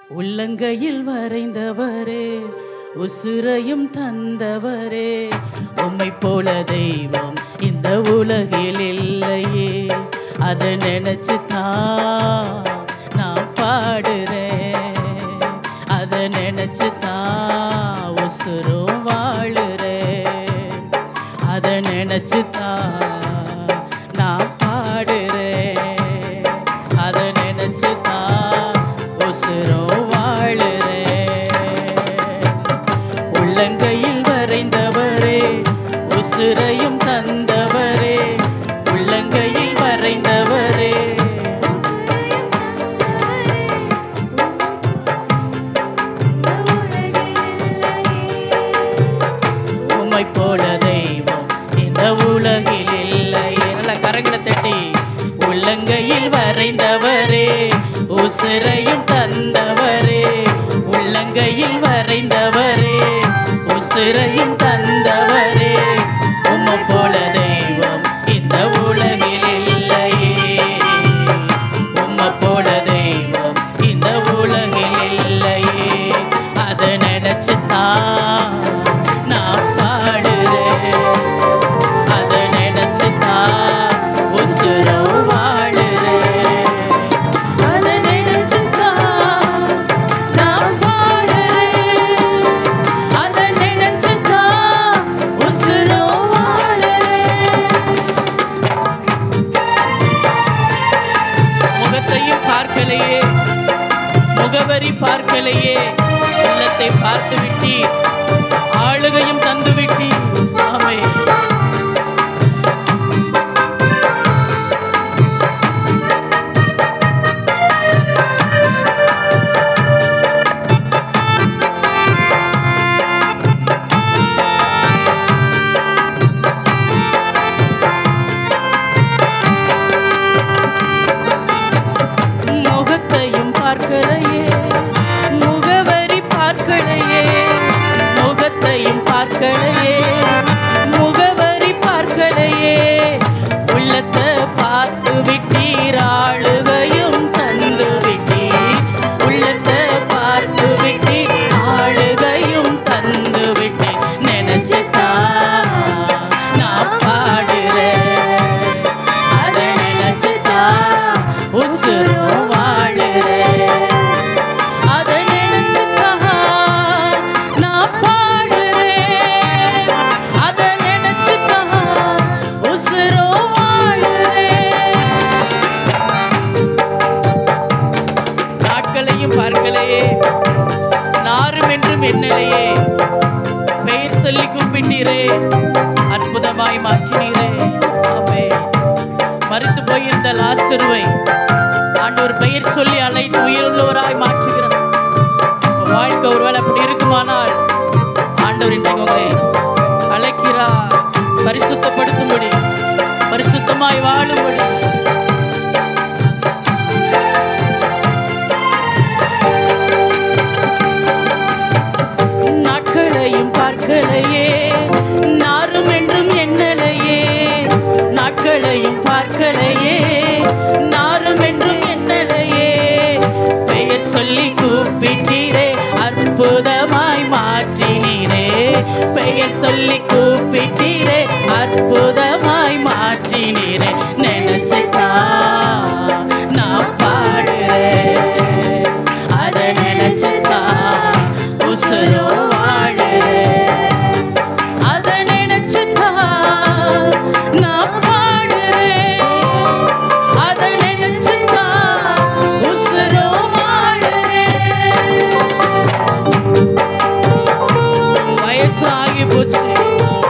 உள்ளங்கையில் வரைந்தவரே உசுரையும் தந்தவரே உம்மை போல தெய்வம் இந்த உலகில் இல்லையே அதை நினைச்சு தான் நான் பாடுறேன் அதை நினைச்சு தான் உசுரும் வாழுறேன் அதை நினைச்சு தான் நான் பாடுறேன் அதை நினைச்சு தான் உசுரும் வாழுறேன் உள்ளங்கையில் வரைந்தவரே உசுரையும் தந்தவரே உள்ளங்கையில் வரைந்தவரே உம்மை போல தெய்வம் இந்த உலகில் இல்லை நல்ல கரங்களை தட்டி உள்ளங்கையில் வரைந்தவரே உசுரையும் தந்தவரே உள்ளங்கையில் வரைந்தவரே உசுரையும் தந்தவரே உம்மை போல தெய்வம் இந்த உலகில் இல்லையே உம்மை போல தெய்வம் இந்த உலகில் இல்லையே அதை நினைச்சுதான் நான் பாடுறேன் அதை நினைச்சுதான் உசுரம் வாழுறேன் அதை நினைச்சுதான் நான் பாடுறேன் அதை நினைச்சுதான் உசுரம் வாழுறேன் முகத்தையும் பார்க்கலையே முகவரி பார்க்கலையே உள்ளத்தை பார்த்து விட்டீர் ஆளுகையும் தந்து விட்டீர் ஆமே முகத்தையும் பார்க்கலையே முகவரி பார்க்கலையே முகத்தையும் பார்க்கலையே முகவரி பார்க்கலையே உள்ளத்தை பார்த்து விட்டீர் ஆளுகையும் தந்து விட்டீர் உள்ளத்தை பார்த்து விட்டீர் ஆளுகையும் தந்து விட்டீர் நினைச்சுதா நான் பாடுறேன் அதை நினைச்சுதான் உசுரும் வாழுறேன் அதை நினைச்சுதான் நான் பாடுறேன் அதை நினைச்சுதான் உசுரும் வாழுறேன் நாட்களையும் பார்க்கலையே நாரும் என்றும் எண்ணலையே பெயர் சொல்லி கும்பிட்டீரே அற்புதமாய் மாற்றினீரே ஆமே மறித்து போயிருந்த லாசருவை ஆண்டவர் பெயர் சொல்லி அழைத்து உயிருள்ளவராய் மாற்றுகிறார் உங்க வாழ்க்கை ஒருவேளை அப்படி இருக்குமானால் ஆண்டவர் இன்றைக்கு உங்களை அழைக்கிறார் பரிசுத்தப்படுத்தும்படி பரிசுத்தமாய் வாழும்படி நாட்களையும் பார்க்கலையே நாரும் என்றும் எண்ணலையே நாட்களையும் பார்க்கலையே நாரும் என்றும் எண்ணலையே பெயர் சொல்லி கூப்பிட்டீரே அற்புதமாய் மாற்றினீரே பெயர் சொல்லி கூப்பிட்டீரே அற்புதமாய் மாற்றினீரே நினைச்சுதா நான் பாடுறேன் அதை நினைச்சுதா உசுரோ வாழுறேன் அதை நினைச்சுதான் நான் பாடுறேன் அதை நினைச்சுதான் உசுரோ வாழுறேன் வயசு ஆகி போச்சு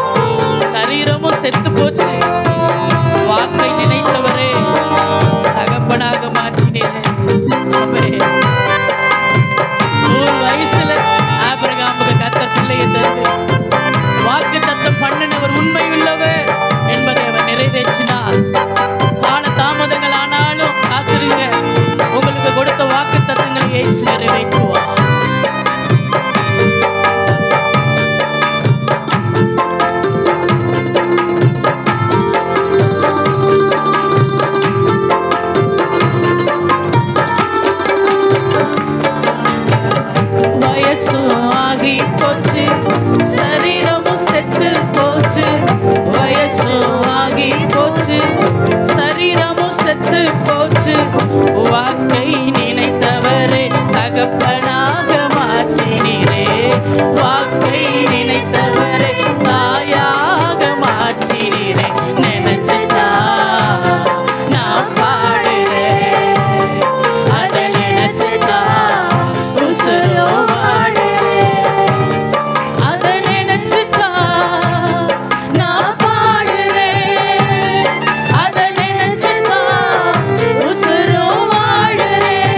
தகப்பனாக மாற்றினீரே வாக்கை நினைத்தவரை தாயாக மாற்றினீரே நினைச்சதா நான் பாடுறேன் அதை நினைச்சதா உசுரோ வாடுறேன் அதை நினைச்சுதா நான் பாடுறேன் அதை நினைச்சுதா உசுரோ வாடுறேன்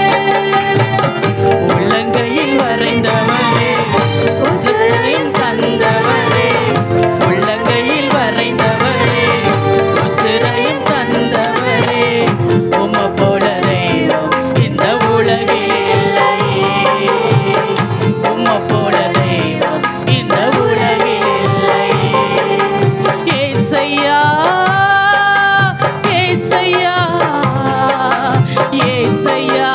உள்ளங்கையில் வரைந்தவரே உசுரின் தந்தவரே உள்ளங்கையில் வரைந்தவரே உசுரையும் தந்தவரே உம போல தெய்வம் இந்த உலகில் இல்லையே உம்ம போல தெய்வம் இந்த உலகில் இல்லையே ஏசையா ஏசையா ஏசையா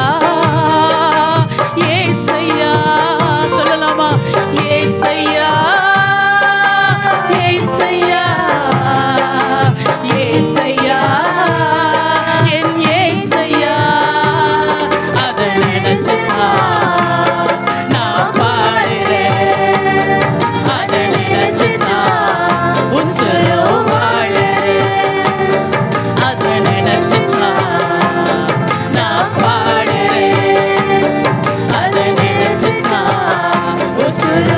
ஏசையா சொல்லலாமா ஏசையா ஏசையா ஏசையா என் ஏசையா அதை நினைச்சுதா நான் பாடுறேன் அதை நினைச்சுதா உசுரோ வாழுறேன் அதை நினைச்சுதா நான் பாடுறேன் அதை நினைச்சுதா உசுரோ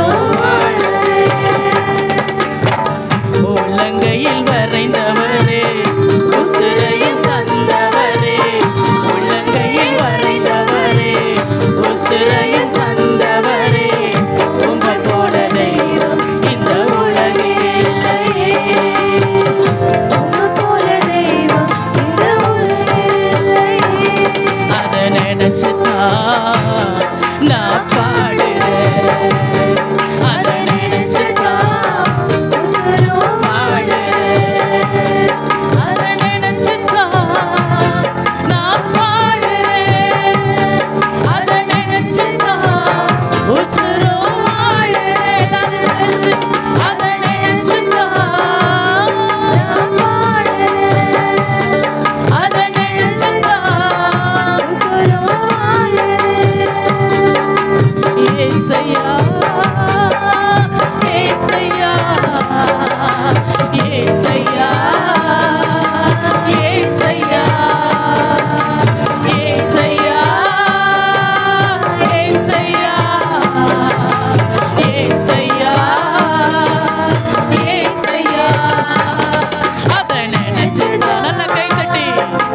வாழுறேன் உள்ளங்கையில் வரைந்தவரே உசுரையும் தந்தவரே உள்ளங்கையில் வரைந்தவரே உசுரையும் தந்தவரே உங்க போல தெய்வம் இந்த உலகில் இல்லையே அதை நினைச்சுதா நான் பாடுறேன் அதை நினைச்சுதா பாடுறேன் அதை நினைச்சுதா நான் பாடுறேன் அதை நினைச்சுதா உசுரோ வாழுறேன் அது சேர்ந்து அதை நினைச்சுதா நான் பாடுறேன் அதை நினைச்சுதா ஏசையா ஏசையா ஏசையா ஏசையா ஏசையா ஏசையா ஏசையா ஏசையா அதை நினைச்சுதா நல்ல கை தட்டி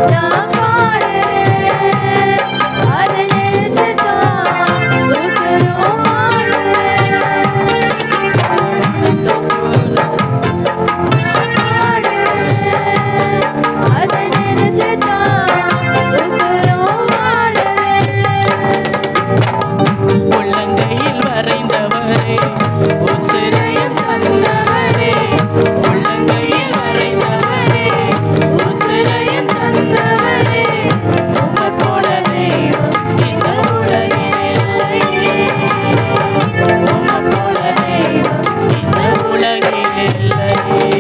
உள்ளங்கையில் வரைந்தவரே உசிரையும் தந்தவரே உள்ளங்கையில் வரைந்தவரே உசிரையும் தந்தவரே உம்மை போல தெய்வம் இந்த உலகில் இல்லையே உம்மை போல தெய்வம் இந்த உலகில் இல்லையே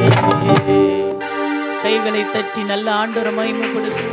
கைகளை தட்டி நல்ல ஆண்டோர மகிமைப்படுத்து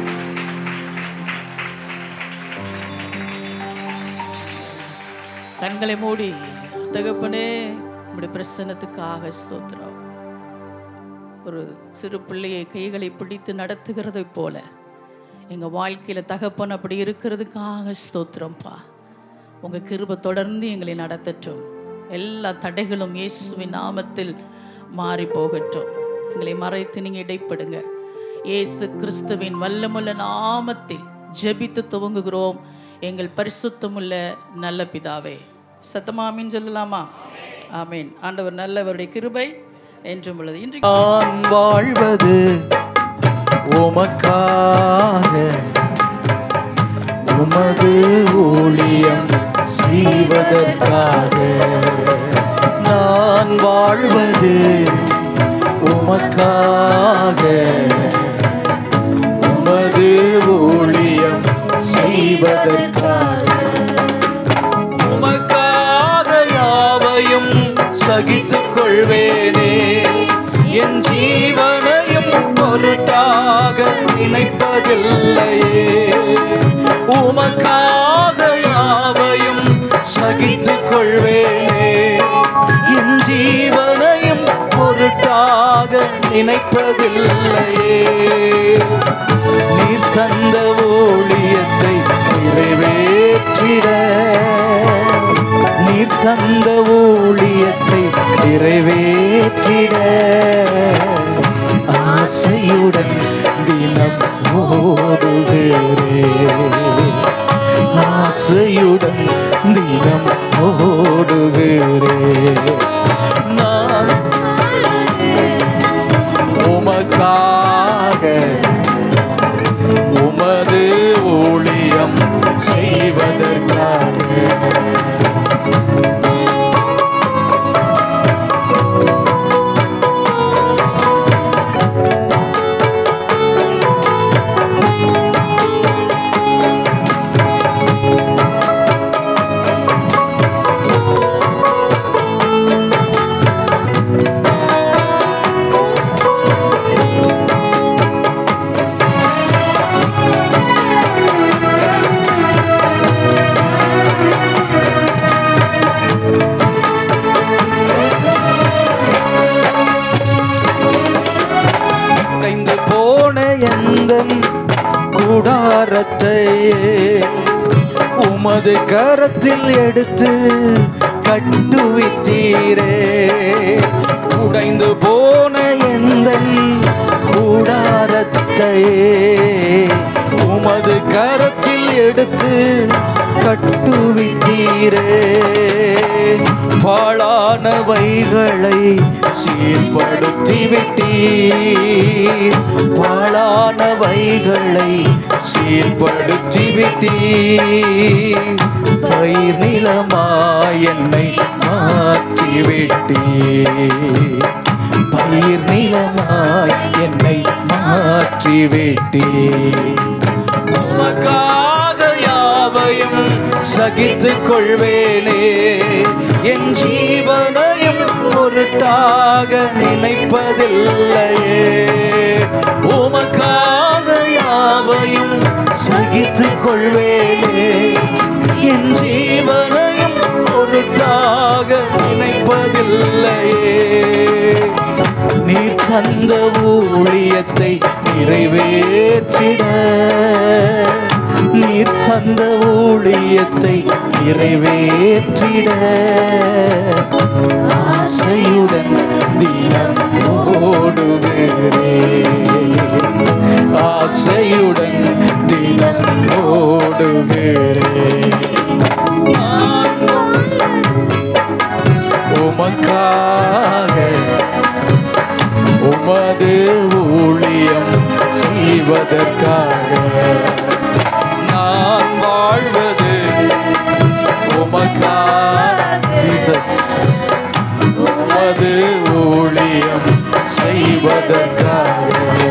கண்களை மூடி தகப்பனே உம்முடைய பிரசன்னத்துக்காக ஸ்தோத்திரம் ஒரு சிறு பிள்ளையை கைகளை பிடித்து நடத்துகிறதை போல எங்க வாழ்க்கையில தகப்பன் அப்படி இருக்கிறதுக்காக ஸ்தோத்திரம்ப்பா உங்க கிருபை தொடர்ந்து எங்களை நடத்தட்டும் எல்லா தடைகளும் இயேசுவின் நாமத்தில் மாறி போகட்டும் எங்களை மறைத்து நீங்க இடைப்படுங்க இயேசு கிறிஸ்துவின் வல்லமுள்ள நாமத்தில் ஜெபித்து துவங்குகிறோம் எங்கள் பரிசுத்தமுள்ள நல்ல பிதாவே சத்தமாமின்னு சொல்லலாமா ஆமீன் ஆண்டவர் நல்லவருடைய கிருபை என்றும் உள்ளது இன்றைக்கு நான் வாழ்வது உமக்காக உமது ஊழியம் செய்வதற்காக நான் வாழ்வது உமக்காக உமது ஊழியம் செய்வதற்காக உமக்காக யாவையும் சகித்துக் கொள்வேனே என் ஜீவனையும் பொருட்டாக நினைப்பதில்லையே உமக்காக யாவையும் சகித்துக் கொள்வேனே என் ஜீவனையும் பொருட்டாக நினைப்பதில்லையே நீர் தந்த ஊழியத்தை நிறைவேற்றிட நீர் தந்த ஊழியத்தை நிறைவேற்றிட ஆசையுடன் தினம் ஓடுகிறே ஆசையுடன் தினம் ஓடுகிறே நான் உமக்காக உமது ஊழியம் செய்வதற்காக உடைந்து போன எந்த கூடாரத்தை உமது கரத்தில் எடுத்து கட்டுவித்தீரே உடைந்து போன எந்த கூடாரத்தை உமது கரத்தில் எடுத்து கட்டுவித்தீரே பாழானவைகளை சீர்படுத்தி விட்டீர் பாழானவைகளை சீர்படுத்தி விட்டீர் பயிர் நிலமாய் என்னை மாற்றி விட்டீர் பயிர் நிலமாய் என்னை மாற்றி விட்டீர் உமக்காக யாவையும் சகித்துக் கொள்வேனே என் ஜீவனையும் பொருட்டாக நினைப்பதில்லையே உமக்காக யாவையும் சகித்துக் கொள்வேனே என் ஜீவனையும் பொருட்டாக நினைப்பதில்லையே நீர் தந்த ஊழியத்தை நிறைவேற்றிட நீர் தந்த ஊழியத்தை நிறைவேற்றிட ஆசையுடன் தினம் ஓடுகிறே ஆசையுடன் தினம் ஓடுகிறே உமக்காக உமது ஊழியம் செய்வதற்காக நான் வாழ்வது உமக்காக ஜீசஸ் உமது ஊழியம் செய்வதற்காக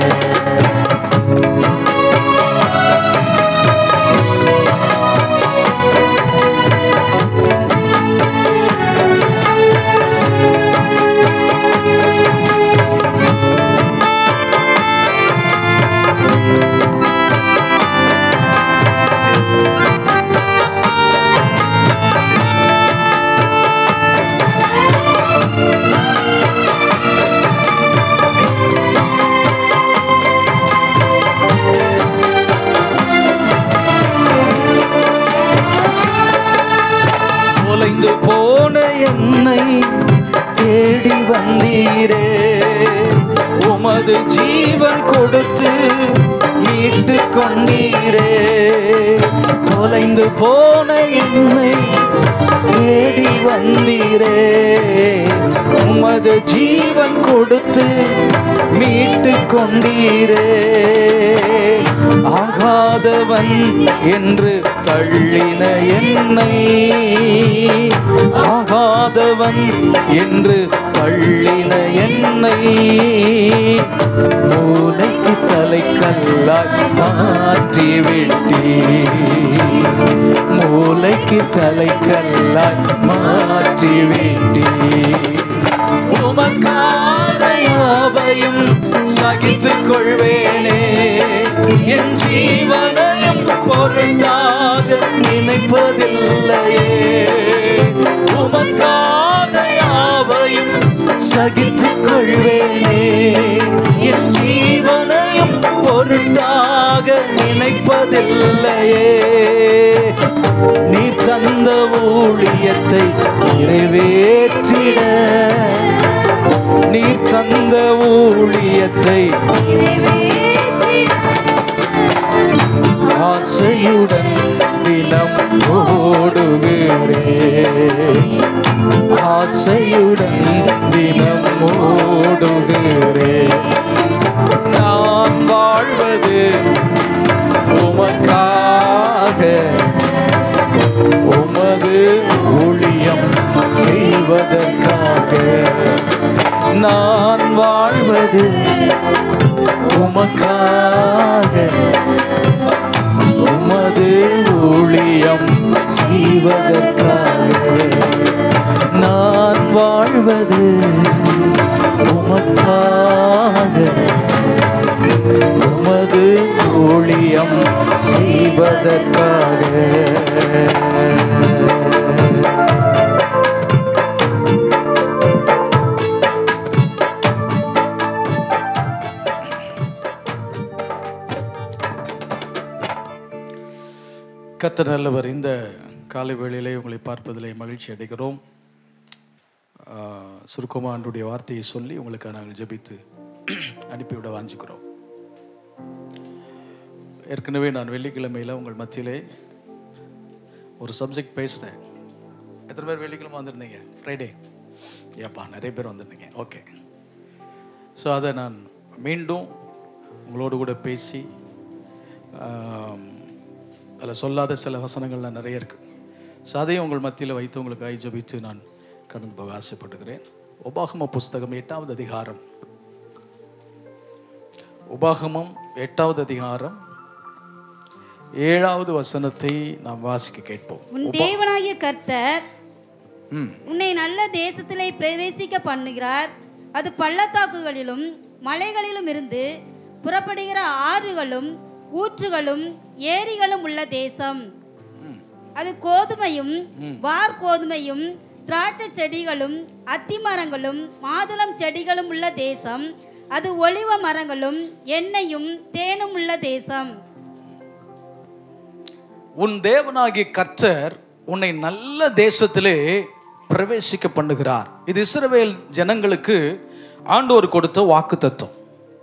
தொலைந்து போன என்னை தேடி வந்தீரே உமது ஜீவன் கொடுத்து மீட்டு கொண்டீரே தொலைந்து போன என்னை தேடி வந்தீரே உமது ஜீவன் கொடுத்து மீட்டு கொண்டீரே ஆகாதவன் என்று தள்ளின என்னை ஆகாதவன் என்று தள்ளின என்னை மூளைக்கு தலைக்கல்லாய் மாற்றி விட்டீ மூளைக்கு தலைக்கல்லாய் மாற்றி விட்டீ உமக்காக யாவையும் சகித்துக் கொள்வேனே என் ஜீவனையும் பொருட்டாக நினைப்பதில்லையே உமக்காக யாவையும் சகித்துக் கொள்வேனே என் ஜீவனையும் பொருட்டாக நினைப்பதில்லையே நீ தந்த ஊழியத்தை நிறைவேற்றிட நீ தந்த ஊழியத்தை ஆசையுடன் தினம் ஓடுகிறேன் ஆசையுடன் தினம் ஓடுகிறேன் நான் வாழ்வது உமக்காக உமது ஊழியம் செய்வதற்காக நான் வாழ்வது உமக்காக உமது ஊழியம் செய்வதற்காக நான் வாழ்வது உமக்காக உமது ஊழியம் செய்வதற்காக கர்த்தர் நல்லவர் இந்த காலை வேளையிலே உங்களை பார்ப்பதிலே மகிழ்ச்சி அடைகிறோம் ஆஹ், சுருக்கமா ஆண்டுடைய வார்த்தையை சொல்லி உங்களுக்கு நாங்கள் ஜெபித்து அனுப்பிவிட வாஞ்சிக்கிறோம் ஏற்கனவே நான் வெள்ளிக்கிழமையில் உங்கள் மத்தியிலே ஒரு சப்ஜெக்ட் பேசினேன் எத்தனை பேர் வெள்ளிக்கிழமை வந்திருந்தீங்க ஃப்ரைடே ஏப்பா நிறைய பேர் வந்திருந்தீங்க ஓகே ஸோ அதை நான் மீண்டும் உங்களோடு கூட பேசி அதில் சொல்லாத சில வசனங்கள்லாம் நிறைய இருக்குது ஸோ அதையும் உங்கள் மத்தியில் வைத்து உங்களுக்கு ஜெபித்து நான் கடந்து போக ஆசைப்படுகிறேன் உபாகம புஸ்தகம் எட்டாவது அதிகாரம் உபாகமம் எட்டாவது அதிகாரம் ஏழாவது வசனத்தை நாம் வாசிக்க கேட்போம் உன் தேவனாகிய கர்த்தர் ம் உன்னை நல்ல தேசத்திலே பிரவேசிக்க பண்ணுகிறார் அது பள்ளத்தாக்குகளிலும் மலைகளிலும் இருந்து புறப்படுகிற ஆறுகளும் ஊற்றுகளும் ஏரிகளும் உள்ள தேசம் ம் அது கோதுமையும் ம். வார் கோதுமையும் திராட்சை செடிகளும் அத்தி மரங்களும் மாதுளம் செடிகளும் உள்ள தேசம் அது ஒலிவ மரங்களும் எண்ணெயும் தேனும் உள்ள தேசம் உன் தேவனாகிய கர்த்தர் உன்னை நல்ல தேசத்திலே பிரவேசிக்க பண்ணுகிறார் இது இஸ்ரவேல் ஜனங்களுக்கு ஆண்டோர் கொடுத்த வாக்கு தத்துவம்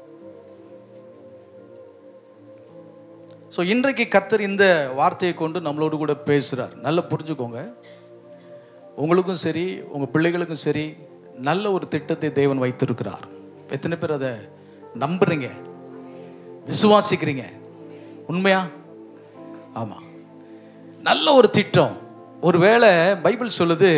ஸோ இன்றைக்கு கர்த்தர் இந்த வார்த்தையை கொண்டு நம்மளோடு கூட பேசுகிறார் நல்லா புரிஞ்சுக்கோங்க உங்களுக்கும் சரி உங்கள் பிள்ளைகளுக்கும் சரி நல்ல ஒரு திட்டத்தை தேவன் வைத்திருக்கிறார் எத்தனை பேர் அதை நம்புறீங்க விசுவாசிக்கிறீங்க உண்மையா ஆமாம் நல்ல ஒரு திட்டம் ஒருவேளை பைபிள் சொல்லுது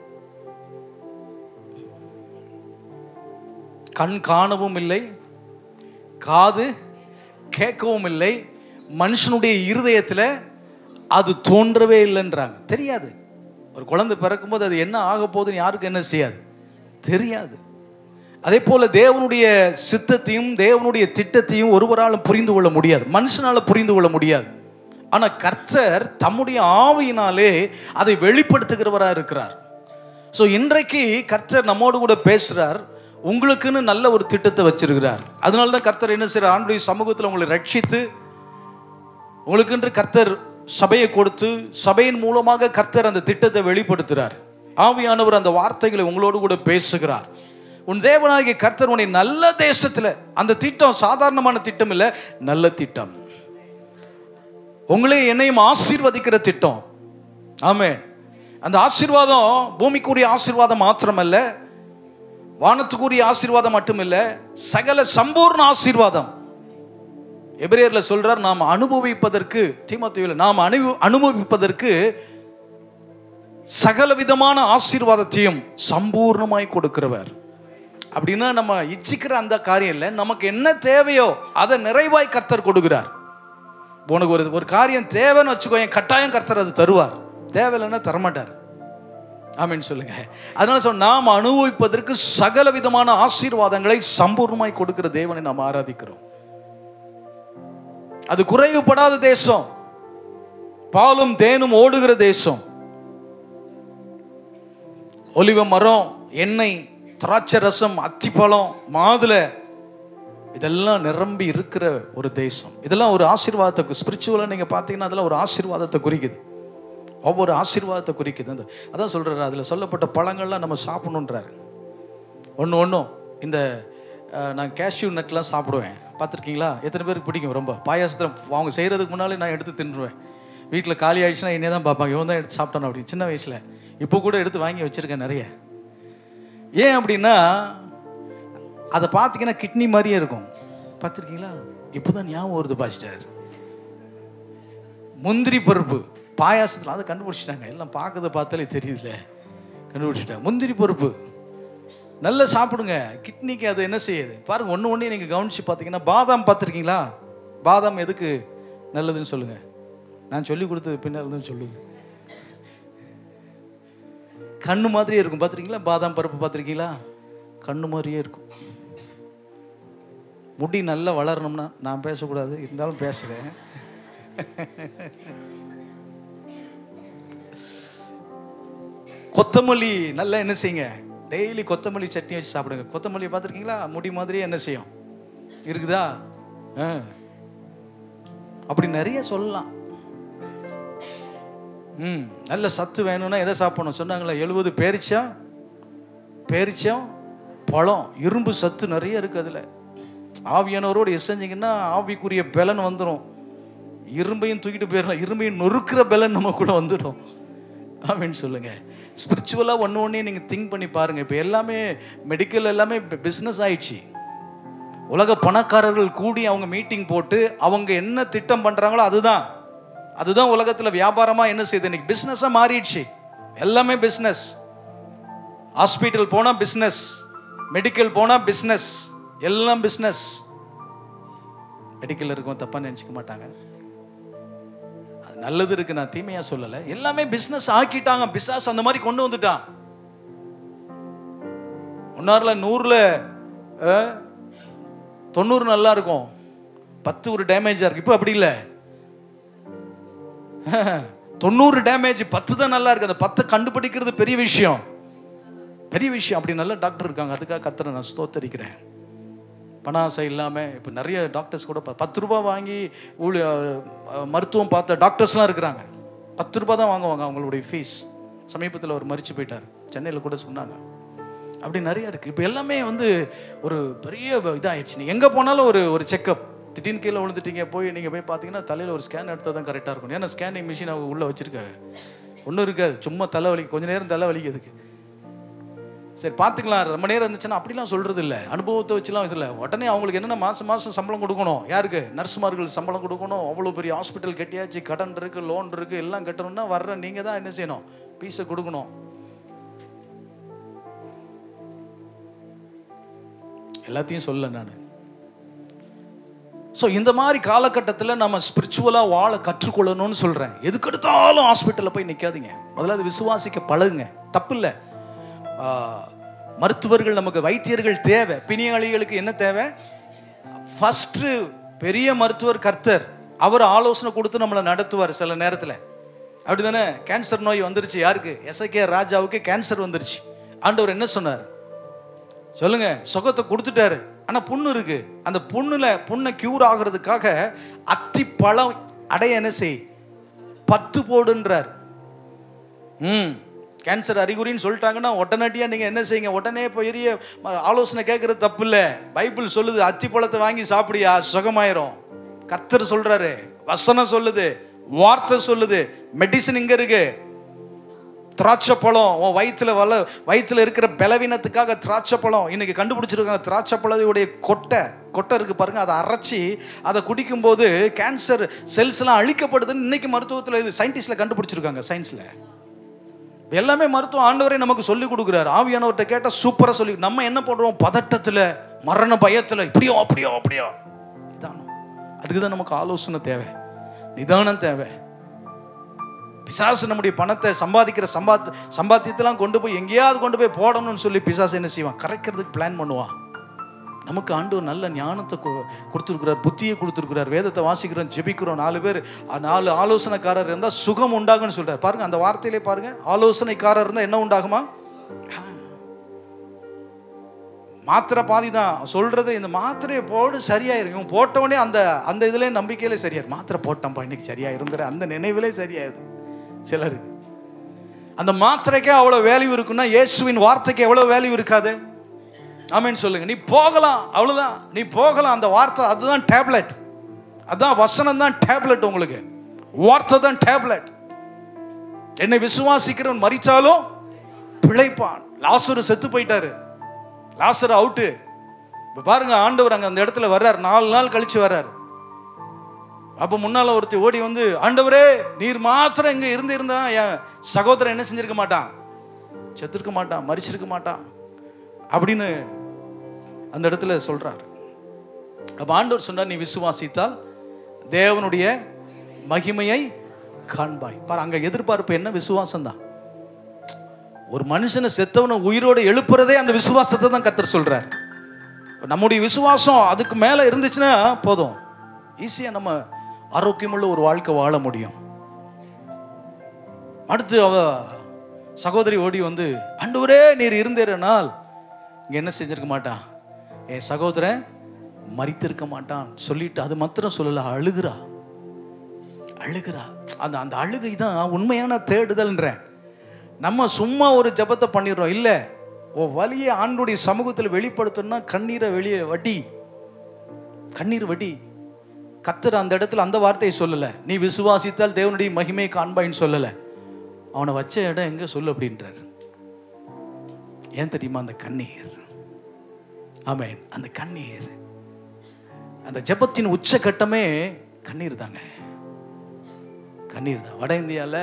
கண் காணவும் இல்லை காது கேட்கவும் இல்லை மனுஷனுடைய இருதயத்தில் அது தோன்றவே இல்லைன்றாங்க தெரியாது ஒரு குழந்தை பிறக்கும்போது அது என்ன ஆக போகுதுன்னு யாருக்கும் என்ன செய்யாது தெரியாது அதே போல தேவனுடைய சித்தத்தையும் தேவனுடைய திட்டத்தையும் ஒருவராலும் புரிந்து கொள்ள முடியாது மனுஷனால புரிந்து கொள்ள முடியாது ஆனா கர்த்தர் தம்முடைய ஆவியினாலே அதை வெளிப்படுத்துகிறவரா இருக்கிறார் ஸோ இன்றைக்கு கர்த்தர் நம்மோடு கூட பேசுறார் உங்களுக்குன்னு நல்ல ஒரு திட்டத்தை வச்சிருக்கிறார் அதனால தான் கர்த்தர் என்ன செய்யறார் ஆண்டுடைய சமூகத்தில் உங்களை ரட்சித்து உங்களுக்கென்று கர்த்தர் சபையை கொடுத்து சபையின் மூலமாக கர்த்தர் அந்த திட்டத்தை வெளிப்படுத்துகிறார் ஆவியானவர் அந்த வார்த்தைகளை உங்களோடு கூட பேசுகிறார் உன் தேவனாகிய கர்த்தர் உன்னை நல்ல தேசத்துல அந்த திட்டம் சாதாரணமான திட்டம் இல்லை நல்ல திட்டம் உங்களே என்னையும் ஆசீர்வதிக்கிற திட்டம் ஆமே அந்த ஆசீர்வாதம் பூமிக்குரிய ஆசீர்வாதம் மாத்திரமல்ல வானத்துக்குரிய ஆசீர்வாதம் மட்டுமில்ல சகல சம்பூர்ண ஆசீர்வாதம் எபிரேயர்ல சொல்றார் நாம் அனுபவிப்பதற்கு தீமோத்தேயுல நாம் அனு அனுபவிப்பதற்கு சகல விதமான ஆசீர்வாதத்தையும் சம்பூர்ணமாய் கொடுக்கிறவர் அப்படின்னா நம்ம இச்சிக்கிற அந்த காரியம் இல்லை நமக்கு என்ன தேவையோ அதை நிறைவாய் கர்த்தர் கொடுக்கிறார் உனக்கு ஒரு ஒரு காரியம் தேவைன்னு வச்சுக்கோ என் கட்டாயம் கர்த்தர் அது தருவார் தேவையில்லைன்னா தரமாட்டார் ஆமீன் சொல்லுங்க அதனால சொல் நாம் அனுபவிப்பதற்கு சகல விதமான ஆசீர்வாதங்களை சம்பூர்ணமாய் கொடுக்கிற தேவனை நாம் ஆராதிக்கிறோம் அது குறைவுபடாத தேசம் பாலும் தேனும் ஓடுகிற தேசம் ஒலிவ மரம் எண்ணெய் திராட்சை ரசம் அத்திப்பழம் மாதுளை இதெல்லாம் நிரம்பி இருக்கிற ஒரு தேசம் இதெல்லாம் ஒரு ஆசீர்வாதத்தை ஸ்பிரிச்சுவலாக நீங்கள் பார்த்தீங்கன்னா அதெல்லாம் ஒரு ஆசீர்வாதத்தை குறிக்குது ஒவ்வொரு ஆசீர்வாதத்தை குறிக்குது அந்த அதான் சொல்கிறாரு அதில் சொல்லப்பட்ட பழங்கள்லாம் நம்ம சாப்பிடணுன்றாரு ஒன்று ஒன்றும் இந்த அஹ், நான் கேஷ்யூ நட்லாம் சாப்பிடுவேன் பார்த்துருக்கீங்களா எத்தனை பேருக்கு பிடிக்கும் ரொம்ப பாயாசத்தை அவங்க செய்கிறதுக்கு முன்னாலே நான் எடுத்து தின்றுவேன் வீட்டில் காலி ஆயிடுச்சுன்னா என்னைய தான் பார்ப்பாங்க இவன் தான் எடுத்து சாப்பிட்டான் அப்படி சின்ன வயசில் இப்போ கூட எடுத்து வாங்கி வச்சுருக்கேன் நிறைய ஏன் அப்படின்னா அதை பார்த்தீங்கன்னா கிட்னி மாதிரியே இருக்கும் பார்த்துருக்கீங்களா இப்போ தான் ஞாபகம் வருது பாஸ்டர் முந்திரி பருப்பு பாயாசத்தில் அதை கண்டுபிடிச்சிட்டாங்க எல்லாம் பார்க்கறத பார்த்தாலே தெரியுதுல்ல கண்டுபிடிச்சிட்டாங்க முந்திரி பருப்பு நல்லா சாப்பிடுங்க கிட்னிக்கு அது என்ன செய்யுது பாருங்க ஒன்று ஒன்றே நீங்கள் கவனிச்சு பார்த்தீங்கன்னா பாதாம் பார்த்துருக்கீங்களா பாதாம் எதுக்கு நல்லதுன்னு சொல்லுங்க நான் சொல்லி கொடுத்தது பின்னால் தான் சொல்லுது கண்ணு மாதிரியே இருக்கும் பார்த்துருக்கீங்களா பாதாம் பருப்பு பார்த்துருக்கீங்களா கண்ணு மாதிரியே இருக்கும் முடி நல்லா வளரணும்னா நான் பேசக்கூடாது இருந்தாலும் பேசுகிறேன் கொத்தமல்லி நல்லா என்ன செய்யுங்க டெய்லி கொத்தமல்லி சட்னி வச்சு சாப்பிடுங்க கொத்தமல்லி பார்த்துருக்கீங்களா முடி மாதிரியே என்ன செய்யும் இருக்குதா ஆ. அப்படி நிறைய சொல்லலாம் ம் நல்ல சத்து வேணும்னா எதை சாப்பிடணும் சொன்னாங்களா எழுபது பேரிச்சம் பேரிச்சம் பழம் இரும்பு சத்து நிறைய இருக்கு அதில் ஆவியானவரோடு எசைஞ்சிங்கன்னா ஆவிக்குரிய பலன் வந்துடும் இரும்பையும் தூக்கிட்டு போயிடலாம் இரும்பையும் நொறுக்கிற பலன் நம்ம கூட வந்துடும் அப்படின்னு சொல்லுங்க ஸ்பிரிச்சுவலாக ஒன்று ஒன்றே நீங்கள் திங்க் பண்ணி பாருங்க இப்போ எல்லாமே மெடிக்கல் எல்லாமே பிஸ்னஸ் ஆயிடுச்சு உலக பணக்காரர்கள் கூடி அவங்க மீட்டிங் போட்டு அவங்க என்ன திட்டம் பண்ணுறாங்களோ அதுதான் அதுதான் உலகத்தில் வியாபாரமாக என்ன செய்யுது இன்னைக்கு பிஸ்னஸாக மாறிடுச்சு எல்லாமே பிஸ்னஸ் ஹாஸ்பிட்டல் போனால் பிஸ்னஸ் மெடிக்கல் போனால் பிஸ்னஸ் எல்லாம் பிஸ்னஸ் மெடிக்கல் இருக்கும் தப்பாக நினச்சிக்க மாட்டாங்க அது நல்லது இருக்கு நான் தீமையா சொல்லலை எல்லாமே பிஸ்னஸ் ஆக்கிட்டாங்க பிசாஸ் அந்த மாதிரி கொண்டு வந்துட்டான் ஒன்னாரில் நூறில் தொண்ணூறு நல்லா இருக்கும் பத்து ஒரு டேமேஜாக இருக்கு இப்போ அப்படி இல்லை தொண்ணூறு டேமேஜ் பத்து தான் நல்லா இருக்கு அந்த பத்தை கண்டுபிடிக்கிறது பெரிய விஷயம் பெரிய விஷயம் அப்படி நல்ல டாக்டர் இருக்காங்க அதுக்காக கர்த்தரை நான் ஸ்தோத்தரிக்கிறேன் பண ஆசை இல்லாமல் இப்போ நிறைய டாக்டர்ஸ் கூட ப- பத்து ரூபாய் வாங்கி ஊழி அஹ், மருத்துவம் பார்த்த டாக்டர்ஸ்லாம் இருக்கிறாங்க பத்து ரூபாய் தான் வாங்குவாங்க அவங்களுடைய ஃபீஸ் சமீபத்தில் ஒரு மறிச்சு போயிட்டார் சென்னையில் கூட சொன்னாங்க அப்படி நிறைய இருக்குது இப்போ எல்லாமே வந்து ஒரு பெரிய இதாகிடுச்சு நீ எங்கே போனாலும் ஒரு ஒரு செக்கப் திடீர்னு கீழே விழுந்துட்டீங்க போய் நீங்கள் போய் பார்த்தீங்கன்னா தலையில் ஒரு ஸ்கேன் எடுத்தால் தான் கரெக்டாக இருக்கும் ஏன்னா ஸ்கேனிங் மிஷின் அவங்க உள்ளே வச்சுருக்காங்க ஒன்றும் இருக்காது சும்மா தலை வலி கொஞ்ச நேரம் தலை வலிக்கிறதுக்கு சரி பார்த்துக்கலாம் ரொம்ப நேரம் இருந்துச்சுன்னா அப்படிலாம் சொல்கிறது இல்லை அனுபவத்தை வச்சுலாம் இதில் உடனே அவங்களுக்கு என்னென்ன மாதம் மாதம் சம்பளம் கொடுக்கணும் யாருக்கு நர்சுமார்கள் சம்பளம் கொடுக்கணும் அவ்வளோ பெரிய ஹாஸ்பிட்டல் கட்டியாச்சு கடன் இருக்குது லோன் இருக்குது எல்லாம் கட்டணும்னா வர்ற நீங்கள் தான் என்ன செய்யணும் பீஸை கொடுக்கணும் எல்லாத்தையும் சொல்ல நான் ஸோ இந்த மாதிரி காலகட்டத்தில் நம்ம ஸ்பிரிச்சுவலாக வாழ கற்றுக்கொள்ளணும்னு சொல்கிறேன் எதுக்கெடுத்தாலும் ஹாஸ்பிட்டலில் போய் நிற்காதீங்க முதல்ல அது விசுவாசிக்க பழகுங்க தப்பு இல்லை மருத்துவர்கள் நமக்கு வைத்தியர்கள் தேவை பிணியாளிகளுக்கு என்ன தேவை ஃபஸ்ட்டு பெரிய மருத்துவர் கர்த்தர் அவர் ஆலோசனை கொடுத்து நம்மளை நடத்துவார் சில நேரத்தில் அப்படிதானே கேன்சர் நோய் வந்துருச்சு யாருக்கு எஸ்ஐகே ராஜாவுக்கு கேன்சர் வந்துருச்சு ஆண்டவர் என்ன சொன்னார் சொல்லுங்க சுகத்தை கொடுத்துட்டாரு ஆனா புண்ணு இருக்கு அந்த புண்ணுல புண்ணை கியூர் ஆகுறதுக்காக அத்தி பழம் அடைய என்ன செய் பத்து போடுன்றார் ம் கேன்சர் அறிகுறின்னு சொல்லிட்டாங்கன்னா உடனடியாக நீங்கள் என்ன செய்யுங்க உடனே பெரிய ம- ஆலோசனை கேட்குறது தப்பு இல்லை பைபிள் சொல்லுது அத்தி பழத்தை வாங்கி சாப்பிடியா சுகமாயிரும் கர்த்தர் சொல்றாரு வசனம் சொல்லுது வார்த்தை சொல்லுது மெடிசன் இங்க இருக்கு திராட்சை பழம் உன் வயிற்றுல வள வயிற்றுல இருக்கிற பலவீனத்துக்காக திராட்சை பழம் இன்னைக்கு கண்டுபிடிச்சிருக்காங்க திராட்சை பழத்தையுடைய கொட்டை கொட்டை இருக்கு பாருங்க அதை அரைச்சி அதை குடிக்கும்போது கேன்சர் செல்ஸ் எல்லாம் அழிக்கப்படுதுன்னு இன்னைக்கு மருத்துவத்தில் இது சயின்டிஸ்ட்ல கண்டுபிடிச்சிருக்காங்க சயின்ஸ்ல எல்லாமே மருத்துவம் ஆண்டவரே நமக்கு சொல்லி கொடுக்குறாரு ஆவியானவர்கிட்ட கேட்டால் சூப்பராக சொல்லி நம்ம என்ன பண்றோம் பதட்டத்தில் மரண பயத்தில் இப்படியோ அப்படியோ அப்படியோ நிதானம் அதுக்கு தான் நமக்கு ஆலோசனை தேவை நிதானம் தேவை பிசாசு நம்முடைய பணத்தை சம்பாதிக்கிற சம்பாத் சம்பாத்தியத்தெல்லாம் கொண்டு போய் எங்கேயாவது கொண்டு போய் போடணும்னு சொல்லி பிசாசு என்ன செய்வான் கரைக்கிறதுக்கு பிளான் பண்ணுவான் நமக்கு ஆண்டவர் நல்ல ஞானத்தை கு- கொடுத்திருக்கிறார் புத்தியை கொடுத்திருக்கிறார் வேதத்தை வாசிக்கிறோம் ஜெபிக்கிறோம் நாலு பேர் அஹ், நாலு ஆலோசனைக்காரர் இருந்தால் சுகம் உண்டாகும்னு சொல்றார் பாருங்க அந்த வார்த்தையிலே பாருங்க ஆலோசனைக்காரர் இருந்தால் என்ன உண்டாகுமா ஆ. மாத்திரை பாதி தான் சொல்றது இந்த மாத்திரையை போடு சரியாயிரும் இவன் போட்ட உடனே அந்த அந்த இதுல நம்பிக்கையில சரியாயிரு மாத்திரை போட்டேன்ப்பா இன்னைக்கு சரியா இருந்துற அந்த நினைவிலே சரியாயிருது சிலருக்கு அந்த மாத்திரைக்கே அவ்வளவு வேல்யூ இருக்குன்னா இயேசுவின் வார்த்தைக்கு எவ்வளவு வேல்யூ இருக்காது ஆமென் சொல்லுங்க நீ போகலாம் அவ்வளவுதான் நீ போகலாம் அந்த வார்த்தை அதுதான் டேப்லெட் அதான் வசனம் தான் டேப்லெட் உங்களுக்கு வார்த்தை தான் டேப்லெட் என்னை விசுவாசிக்கிறவன் மறிச்சாலும் பிழைப்பான் லாசரு செத்து போயிட்டாரு லாசர் அவுட்டு இப்போ பாருங்க ஆண்டவர் அங்க அந்த இடத்துல வர்றார் நாலு நாள் கழிச்சு வர்றார் அப்போ முன்னால ஒருத்தி ஓடி வந்து ஆண்டவரே நீர் மாத்திரம் இங்க இருந்து இருந்தா என் சகோதரன் என்ன செஞ்சிருக்க மாட்டான் செத்துருக்க மாட்டான் மறிச்சிருக்க மாட்டான் அப்படின்னு அந்த இடத்துல சொல்றார் அப்ப ஆண்டவர் சொன்னார் நீ விசுவாசித்தால் தேவனுடைய மகிமையை காண்பாய் பாரு அங்க எதிர்பார்ப்பு என்ன விசுவாசம் தான் ஒரு மனுஷனை செத்தவனை உயிரோட எழுப்புறதே அந்த விசுவாசத்தை தான் கத்தர் சொல்றார் நம்முடைய விசுவாசம் அதுக்கு மேல இருந்துச்சுன்னா போதும் ஈஸியா நம்ம ஆரோக்கியமுள்ள ஒரு வாழ்க்கை வாழ முடியும் அடுத்து அவ சகோதரி ஓடி வந்து ஆண்டவரே நீர் இருந்தேனால் இங்க என்ன செஞ்சிருக்க மாட்டான் என் சகோதரன் மறித்திருக்க மாட்டான் சொல்லிட்டு அது மாத்திரம் சொல்லல அழுகிறா அழுகிறா அந்த அந்த அழுகை தான் உண்மையான தேடுதல்ன்றேன் நம்ம சும்மா ஒரு ஜெபத்தை பண்ணிடுறோம் இல்ல ஓ வலியை ஆண்டுடைய சமூகத்தில் வெளிப்படுத்தணும்னா கண்ணீரை வெளியே வட்டி கண்ணீர் வட்டி கத்தர் அந்த இடத்துல அந்த வார்த்தையை சொல்லல நீ விசுவாசித்தால் தேவனுடைய மகிமை காண்பாயின்னு சொல்லல அவனை வச்ச இடம் எங்க சொல்லு அப்படின்றார் ஏன் தெரியுமா அந்த கண்ணீர் ஆமென் அந்த கண்ணீர் அந்த ஜெபத்தின் உச்சகட்டமே கண்ணீர் தாங்க கண்ணீர் தான் வட இந்தியாவில்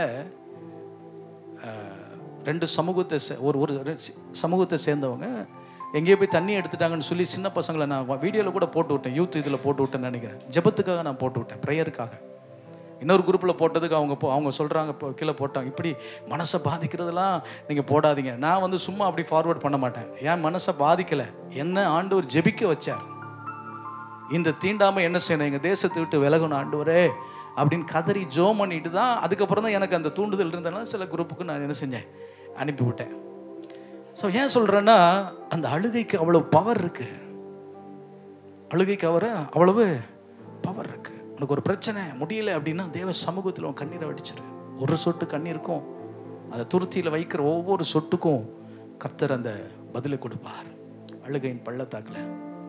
ரெண்டு சமூகத்தை சே- ஒரு ஒரு ரெ- சி- சமூகத்தை சேர்ந்தவங்க எங்கேயோ போய் தண்ணி எடுத்துட்டாங்கன்னு சொல்லி சின்ன பசங்களை நான் வீடியோவில் கூட போட்டு விட்டேன் யூத் இதில் போட்டு விட்டேன்னு நினைக்கிறேன் ஜெபத்துக்காக நான் போட்டு விட்டேன் ப்ரேயருக்காக இன்னொரு குரூப்பில் போட்டதுக்கு அவங்க போ- அவங்க சொல்கிறாங்க இப்போ கீழே போட்டாங்க இப்படி மனசை பாதிக்கிறதெல்லாம் நீங்கள் போடாதீங்க நான் வந்து சும்மா அப்படி ஃபார்வர்ட் பண்ண மாட்டேன் என் மனசை பாதிக்கலை என்ன ஆண்டவர் ஜெபிக்க வச்சார் இந்த தீண்டாமை என்ன செய்யணும் எங்கள் தேசத்தை விட்டு விலகணும் ஆண்டவரே அப்படின்னு கதறி ஜோ பண்ணிட்டு தான் அதுக்கப்புறம் தான் எனக்கு அந்த தூண்டுதல் இருந்தனால சில குரூப்புக்கு நான் என்ன செஞ்சேன் அனுப்பி விட்டேன் ஸோ ஏன் சொல்கிறேன்னா அந்த அழுகைக்கு அவ்வளவு பவர் இருக்கு அழுகைக்கு அவர அவ்வளவு பவர் இருக்கு உனக்கு ஒரு பிரச்சனை முடியல அப்படின்னா தேவ சமூகத்தில் உன் கண்ணீரை வடிச்சிரு ஒரு சொட்டு கண்ணீருக்கும் அந்த துருத்தியில் வைக்கிற ஒவ்வொரு சொட்டுக்கும் கர்த்தர் அந்த பதிலை கொடுப்பார் அழுகையின் பள்ளத்தாக்கில்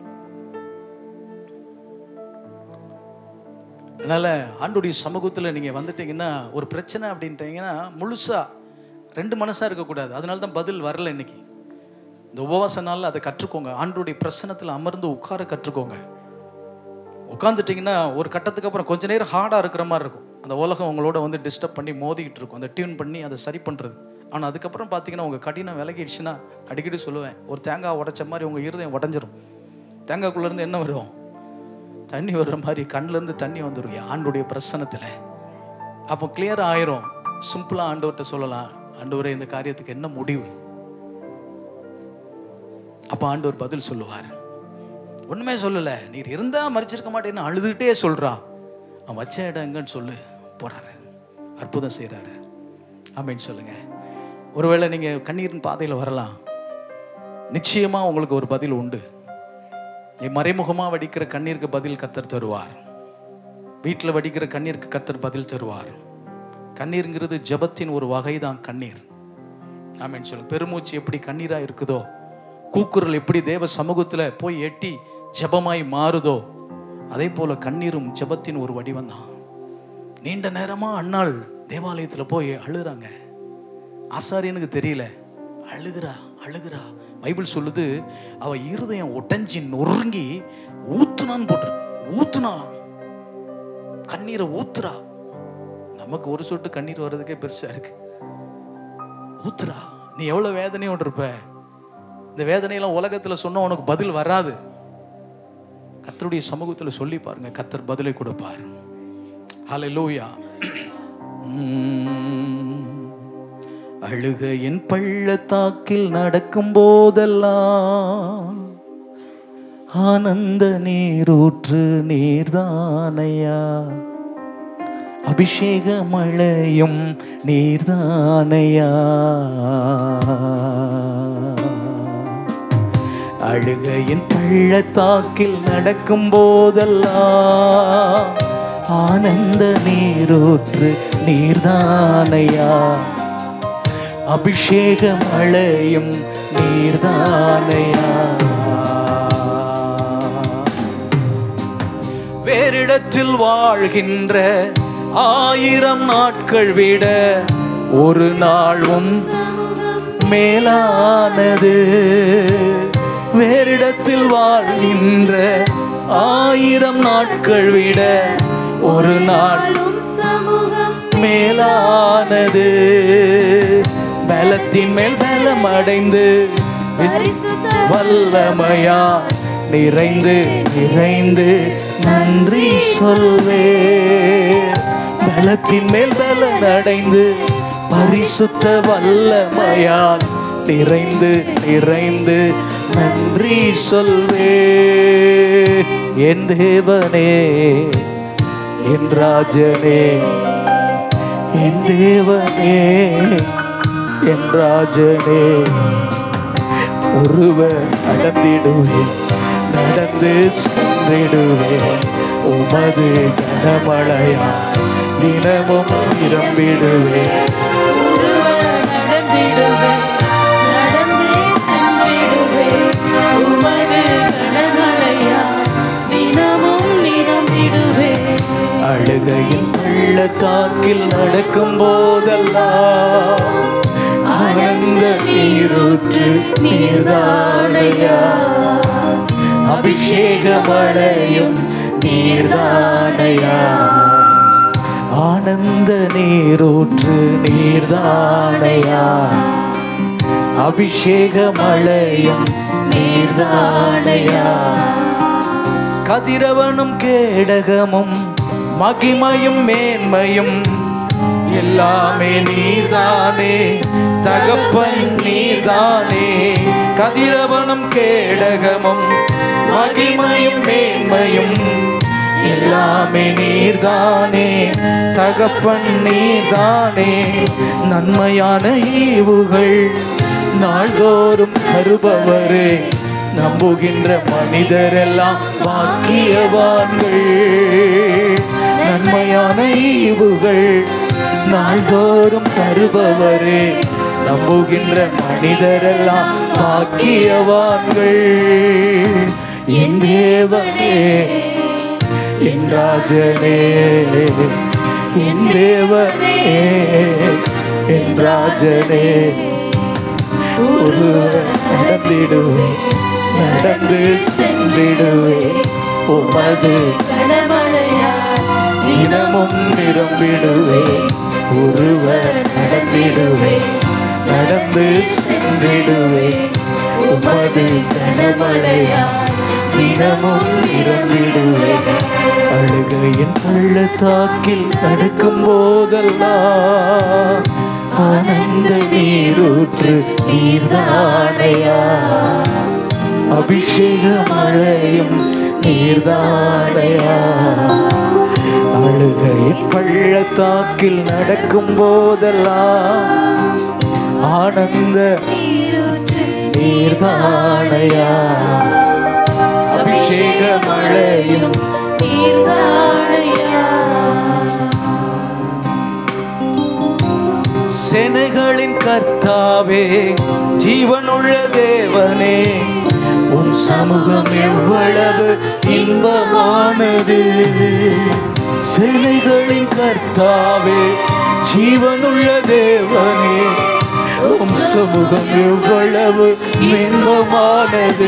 அதனால ஆண்டுடைய சமூகத்தில் நீங்கள் வந்துட்டீங்கன்னா ஒரு பிரச்சனை அப்படின்ட்டீங்கன்னா முழுசா ரெண்டு மனசா இருக்கக்கூடாது அதனால தான் பதில் வரல இன்னைக்கு இந்த உபவாச நாளில் அதை கற்றுக்கோங்க ஆண்டுடைய பிரசனத்தில் அமர்ந்து உட்கார கற்றுக்கோங்க உட்காந்துட்டிங்கன்னா ஒரு கட்டத்துக்கு அப்புறம் கொஞ்ச நேரம் ஹார்டாக இருக்கிற மாதிரி இருக்கும் அந்த உலகம் உங்களோட வந்து டிஸ்டர்ப் பண்ணி மோதிக்கிட்டு இருக்கும் அந்த டியூன் பண்ணி அதை சரி பண்ணுறது ஆனால் அதுக்கப்புறம் பார்த்தீங்கன்னா உங்கள் கடினம் விலகிடுச்சுன்னா அடிக்கடி சொல்லுவேன் ஒரு தேங்காய் உடைச்ச மாதிரி உங்கள் இருதயம் உடஞ்சிரும் தேங்காய்க்குள்ளேருந்து என்ன வரும் தண்ணி வர்ற மாதிரி கண்ணுலேருந்து தண்ணி வந்துடும் ஆண்டுடைய பிரசனத்தில் அப்போ கிளியர் ஆயிரும் சிம்பிளாக ஆண்டவர்கிட்ட சொல்லலாம் ஆண்டவரே இந்த காரியத்துக்கு என்ன முடிவு அப்போ ஆண்டவர் பதில் சொல்லுவார் ஒண்ணுமே சொல்லல நீர் இருந்தா மறிச்சிருக்க மாட்டேன்னு அழுதுகிட்டே சொல்றா அவன் வச்ச இடம் எங்கன்னு சொல்லு போறாரு அற்புதம் செய்றாரு ஆமென்னு சொல்லுங்க ஒருவேளை நீங்க கண்ணீரின் பாதையில வரலாம் நிச்சயமா உங்களுக்கு ஒரு பதில் உண்டு நீ மறைமுகமா வடிக்கிற கண்ணீருக்கு பதில் கத்தர் தருவார் வீட்டில் வடிக்கிற கண்ணீருக்கு கத்தர் பதில் தருவார் கண்ணீருங்கிறது ஜெபத்தின் ஒரு வகை தான் கண்ணீர் ஆமென்னு சொல்லுங்க பெருமூச்சு எப்படி கண்ணீரா இருக்குதோ கூக்குரல் எப்படி தேவ சமூகத்துல போய் எட்டி ஜெபமாய் மாறுதோ அதே போல கண்ணீரும் ஜெபத்தின் ஒரு வடிவம் தான் நீண்ட நேரமா அண்ணாள் தேவாலயத்துல போய் அழுகுறாங்க ஆசாரியனுக்கு தெரியல அழுகிறா அழுகிறா பைபிள் சொல்லுது அவ இருதயம் ஒட்டஞ்சி நொறுங்கி ஊத்துனான்னு போட்டு ஊத்துனாலாம் கண்ணீரை ஊத்துறா நமக்கு ஒரு சொட்டு கண்ணீர் வர்றதுக்கே பெருசா இருக்கு ஊத்துறா நீ எவ்வளவு வேதனையோடு இருப்ப இந்த வேதனையெல்லாம் உலகத்துல சொன்னா உனக்கு பதில் வராது கத்தருடைய சமூகத்துல சொல்லி பாருங்க கத்தர் பதிலை கொடுப்பார் ஹalleluya அழுகையின் பள்ளத்தாக்கில் நடக்கும் போதெல்லாம் ஆனந்த நீரூற்று நீர்தானையா அபிஷேக மழையும் நீர்தானையா அழுகையின் பள்ளத்தாக்கில் நடக்கும் போதெல்லாம் ஆனந்த நீரூற்று நீர்தானையா அபிஷேக மழையும் நீர்தானையா வேறிடத்தில் வாழ்கின்ற ஆயிரம் நாட்கள் விட ஒரு நாளும் மேலானது வேறிடத்தில் வாழ்கின்ற ஆயிரம் நாட்கள் விட ஒரு நாள் மேலானது பலத்தின் மேல் பலம் அடைந்து வல்லமையா நிறைந்து நிறைந்து நன்றி சொல்வே பலத்தின் மேல் பலன் அடைந்து பரிசுத்த வல்லமையால் நிறைந்து நிறைந்து நன்றி சொல்வே என் தேவனே என் ராஜனே என் தேவனே என் ராஜனே ஒருவர் நடந்திடுவேன் நடந்து சென்றிடுவேன் உமது கனமழையா தினமும் நிரம்பிடுவேன் அழுகையின் பள்ளத்தாக்கில் நடக்கும் போதெல்லாம் ஆனந்த நீரூற்று நீர்தானையா அபிஷேக மழையும் நீர்தானையா ஆனந்த நீரூற்று நீர்தானையா அபிஷேக மழையும் நீர்தானையா கதிரவனும் கேடகமும் மகிமையும் மேன்மையும் எல்லாமே நீர்தானே தகப்பன் நீர்தானே கதிரவனும் கேடகமும் மகிமையும் மேன்மையும் எல்லாமே நீர்தானே தகப்பன் நீர்தானே நன்மையான ஈவுகள் நாள்தோறும் தருபவரே நம்புகின்ற மனிதரெல்லாம் பாக்கியவான்கள் நன்மையான ஈவுகள் நாள்தோறும் தருபவரே நம்புகின்ற மனிதரெல்லாம் பாக்கியவான்கள் என் தேவனே என் ராஜனே என் தேவனே என் ராஜனே ஒருவர் நடந்திடுவேன் நடந்து சென்றிடுவேன் உமது தினமும் நிரம்பிடுவேன் ஒருவர் நடந்திடுவேன் நடந்து சென்றிடுவேன் உமது கனமழையா தினமும் நிரம்பிடுவேன் அழுகையின் பள்ளத்தாக்கில் நடக்கும் போதெல்லாம் ஆனந்த நீரூற்று நீர்தானையா அபிஷேக மழையும் நீர்தானையா அழுகையின் பள்ளத்தாக்கில் நடக்கும் போதெல்லாம் ஆனந்த நீர்தானையா அபிஷேக மழையும் செனைகளின் கர்த்தாவே ஜீவனுள்ள தேவனே உன் சமூகம் எவ்வளவு இன்பமானது செனைகளின் கர்த்தாவே ஜீவனுள்ள தேவனே உம் சமூகம் எவ்வளவு இன்பமானது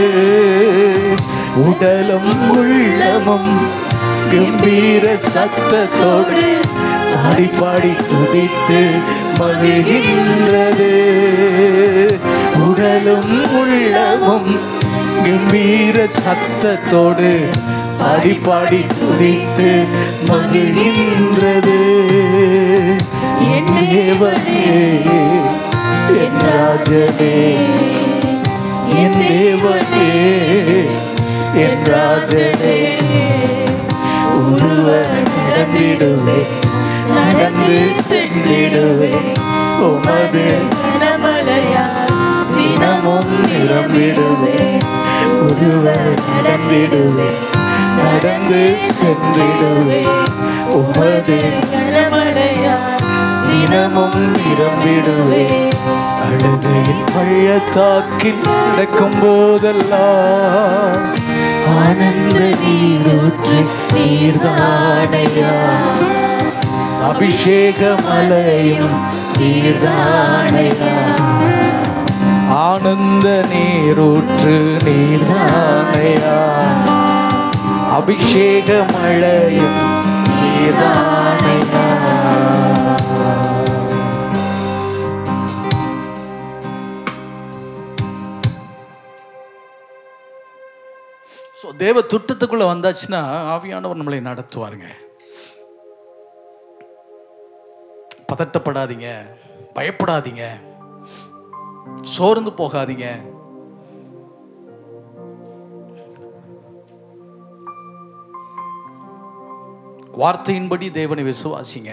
உடலும் உள்ளமும் கம்பீர சத்தத்தோடு பாடி பாடி துதித்து மகிழ்கின்றது உடலும் உள்ளமும் கம்பீர சத்தத்தோடு பாடி பாடி துதித்து மகிழ்கின்றது என் தேவனே என் ராஜனே என் தேவனே என் ராஜனே உருவ நடந்திடுவே நடந்து சென்றிடுவே உமது கனமழையா தினமும் நிரம்பிடுவே உருவ நடந்திடுவே நடந்து சென்றிடுவே உமது கனமழையா தினமும் நிரம்பிடுவே அழுகையில் பள்ளத்தாக்கில் நடக்கும் போதெல்லாம் ஆனந்த நீரூற்று நீர்தானையா அபிஷேக மலையும் நீர்தானையா ஆனந்த நீரூற்று நீர்தானையா அபிஷேக மழையும் நீர்தானையா ஸோ தேவ திட்டத்துக்குள்ள வந்தாச்சுன்னா ஆவியானவர் நம்மளை நடத்துவாருங்க பதட்டப்படாதீங்க பயப்படாதீங்க சோர்ந்து போகாதீங்க வார்த்தையின்படி தேவனை விசுவாசிங்க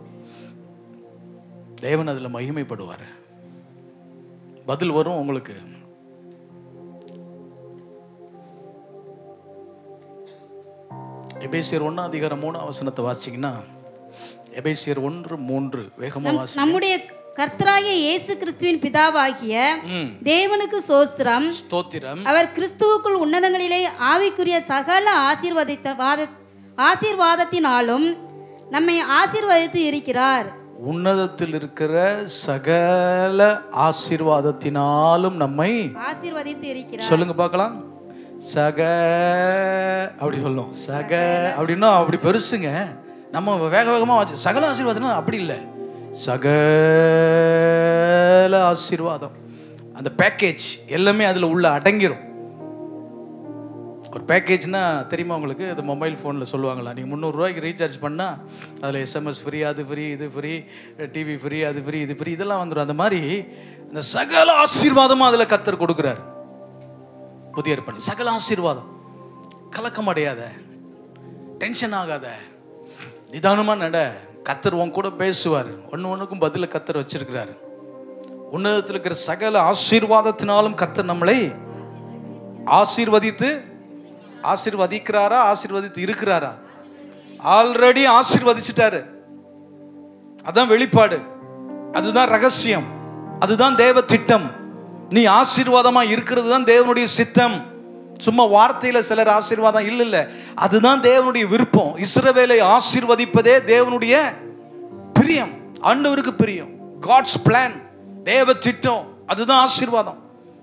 தேவன் அதுல மகிமைப்படுவார் பதில் வரும் உங்களுக்கு எபேசியர் ஒண்ணாம் அதிகாரம் மூணாம் வசனத்தை வாசிங்கன்னா எபேசியர் ஒன்று மூன்று வேகமா நம்- வாசி நம்முடைய கர்த்தராகிய இயேசு கிறிஸ்துவின் பிதாவாகிய ம் தேவனுக்கு சோஸ்திரம் ஸ்தோத்திரம் அவர் கிறிஸ்துவுக்குள் உன்னதங்களிலே ஆவிக்குரிய சகல ஆசீர்வதித்த வாத ஆசீர்வாதத்தினாலும் நம்மை ஆசீர்வதித்து இருக்கிறார் உன்னதத்தில் இருக்கிற சகல ஆசீர்வாதத்தினாலும் நம்மை ஆசீர்வதித்து இருக்கிறார் சொல்லுங்க பார்க்கலாம் சக அப்படி சொல்லும் சக அப்படின்னா அப்படி பெருசுங்க நம்ம வேக வேகமா வாசி சகல ஆசீர்வாதம்னா அப்படி இல்லை சகல ஆசீர்வாதம் அந்த பேக்கேஜ் எல்லாமே அதில் உள்ள அடங்கிரும் ஒரு பேக்கேஜ்னா தெரியுமா உங்களுக்கு இது மொபைல் ஃபோனில் சொல்லுவாங்களா நீங்கள் முந்நூறுரூவாய்க்கு ரீசார்ஜ் பண்ணால் அதில் எஸ்எம்எஸ் ஃப்ரீ அது ஃப்ரீ இது ஃப்ரீ டிவி ஃப்ரீ அது ஃப்ரீ இது ஃப்ரீ இதெல்லாம் வந்துடும் அந்த மாதிரி இந்த சகல ஆசீர்வாதமும் அதில் கத்தர் கொடுக்குறார் புதிய ஏற்பாடு சகல ஆசீர்வாதம் கலக்கம் அடையாத டென்ஷன் ஆகாத நிதானமா நட கத்தர் உன் கூட பேசுவார் ஒன்று ஒன்றுக்கும் பதில கத்தர் வச்சிருக்கிறார் உன்னதத்தில் இருக்கிற சகல ஆசீர்வாதத்தினாலும் கத்தர் நம்மளை ஆசீர்வதித்து ஆசீர்வதிக்கிறாரா ஆசீர்வதித்து இருக்கிறாரா ஆல்ரெடி ஆசீர்வதிச்சிட்டாரு அதான் வெளிப்பாடு அதுதான் ரகசியம் அதுதான் தேவ திட்டம் நீ ஆசீர்வாதமா இருக்கிறது தான் தேவனுடைய சித்தம் சும்மா வார்த்தையில சிலர் ஆசீர்வாதம் இல்ல இல்ல அதுதான் தேவனுடைய விருப்பம் இஸ்ரவேலை ஆசீர்வதிப்பதே தேவனுடைய பிரியம் ஆண்டவருக்கு பிரியம் காட்ஸ் பிளான் தேவ திட்டம் அதுதான் ஆசீர்வாதம்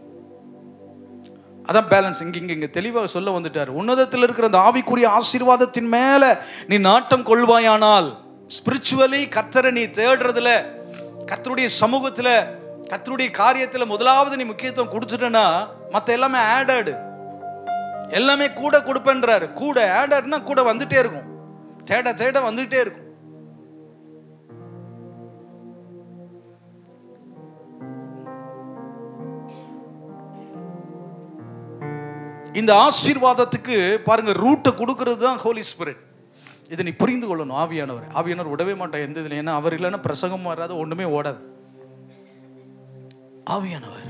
அதான் பேலன்ஸ் இங்க இங்க இங்க தெளிவாக சொல்ல வந்துட்டார் உன்னதத்தில் இருக்கிற அந்த ஆவிக்குரிய ஆசீர்வாதத்தின் மேல நீ நாட்டம் கொள்வாயானால் ஸ்பிரிச்சுவலி கத்தரை நீ தேடுறதுல கத்தருடைய சமூகத்துல கத்தருடைய காரியத்துல முதலாவது நீ முக்கியத்துவம் கொடுத்துட்டனா மத்த எல்லாமே ஆடடு எல்லாமே கூட கொடுப்பேன்றாரு கூட ஆடர்னா கூட வந்துட்டே இருக்கும் தேட தேட வந்துகிட்டே இருக்கும் இந்த ஆசீர்வாதத்துக்கு பாருங்க ரூட்டை கொடுக்கிறது தான் ஹோலி ஸ்பிரிட் இதை நீ புரிந்து கொள்ளணும் ஆவியானவர் ஆவியானவர் விடவே மாட்டான் எந்த இதுல ஏன்னா அவர் இல்லைன்னா பிரசங்கம் வராது ஒண்ணுமே ஓடாது ஆவியானவர்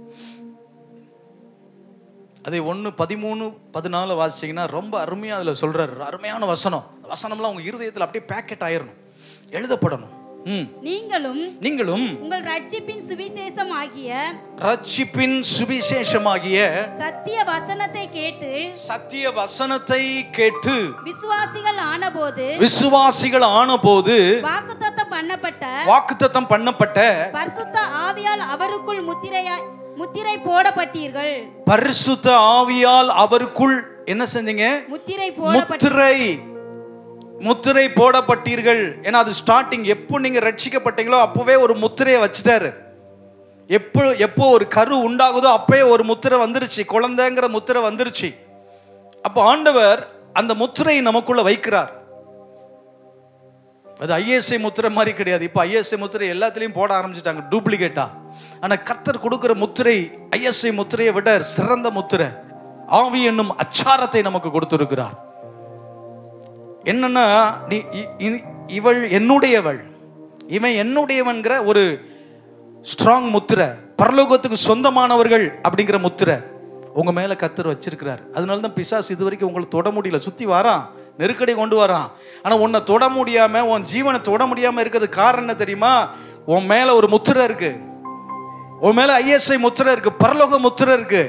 அதை ஒன்று பதிமூணு பதினாலு வாசிச்சீங்கன்னா ரொம்ப அருமையாக அதில் சொல்றாரு அருமையான வசனம் வசனம்லாம் உங்க இருதயத்தில் அப்படியே பேக்கெட் ஆயிரணும் எழுதப்படணும் ம் நீங்களும் நீங்களும் உங்கள் ரட்சிப்பின் சுவிசேஷம் ஆகிய ரட்சிப்பின் சுவிசேஷமாகிய சத்திய வசனத்தை கேட்டு சத்திய வசனத்தை கேட்டு விசுவாசிகள் ஆனபோது விசுவாசிகள் ஆனபோது வாக்குத்தத்தம் பண்ணப்பட்ட வாக்குத்தத்தம் பண்ணப்பட்ட பரிசுத்த ஆவியால் அவருக்குள் முத்திரையா முத்திரை போடப்பட்டீர்கள் பரிசுத்த ஆவியால் அவருக்குள் என்ன செஞ்சீங்க முத்திரை போடப்பட்ட முத்திரை முத்திரை போடப்பட்டீர்கள் ஏன்னா அது ஸ்டார்டிங் எப்போ நீங்க ரட்சிக்கப்பட்டீங்களோ அப்பவே ஒரு முத்திரையை வச்சுட்டாரு எப்போ எப்போ ஒரு கரு உண்டாகுதோ அப்பவே ஒரு முத்திரை வந்துருச்சு குழந்தைங்கிற முத்திரை வந்துருச்சு அப்போ ஆண்டவர் அந்த முத்திரையை நமக்குள்ள வைக்கிறார் அது ஐஎஸ்ஐ முத்திரை மாதிரி கிடையாது இப்போ ஐஎஸ்ஐ முத்திரை எல்லாத்துலேயும் போட ஆரம்பிச்சிட்டாங்க டூப்ளிகேட்டா ஆனால் கர்த்தர் கொடுக்குற முத்திரை ஐஎஸ்ஐ முத்திரையை விட சிறந்த முத்திரை ஆவி என்னும் அச்சாரத்தை நமக்கு கொடுத்திருக்கிறார் என்னன்னா நீ இ- இ- இவள் என்னுடையவள் இவன் என்னுடையவன்கிற ஒரு ஸ்ட்ராங் முத்திரை பரலோகத்துக்கு சொந்தமானவர்கள் அப்படிங்கிற முத்திரை உங்க மேல கத்தர் வச்சிருக்கிறார் அதனால தான் பிசாசு இது வரைக்கும் உங்களை தொட முடியல சுத்தி வாரான் நெருக்கடி கொண்டு வரான் ஆனா உன்னை தொட முடியாம உன் ஜீவனை தொட முடியாம இருக்கிறது காரணம் என்ன தெரியுமா உன் மேல ஒரு முத்திரை இருக்கு உன் மேல ஐஎஸ்ஐ முத்திரை இருக்கு பரலோக முத்திரை இருக்கு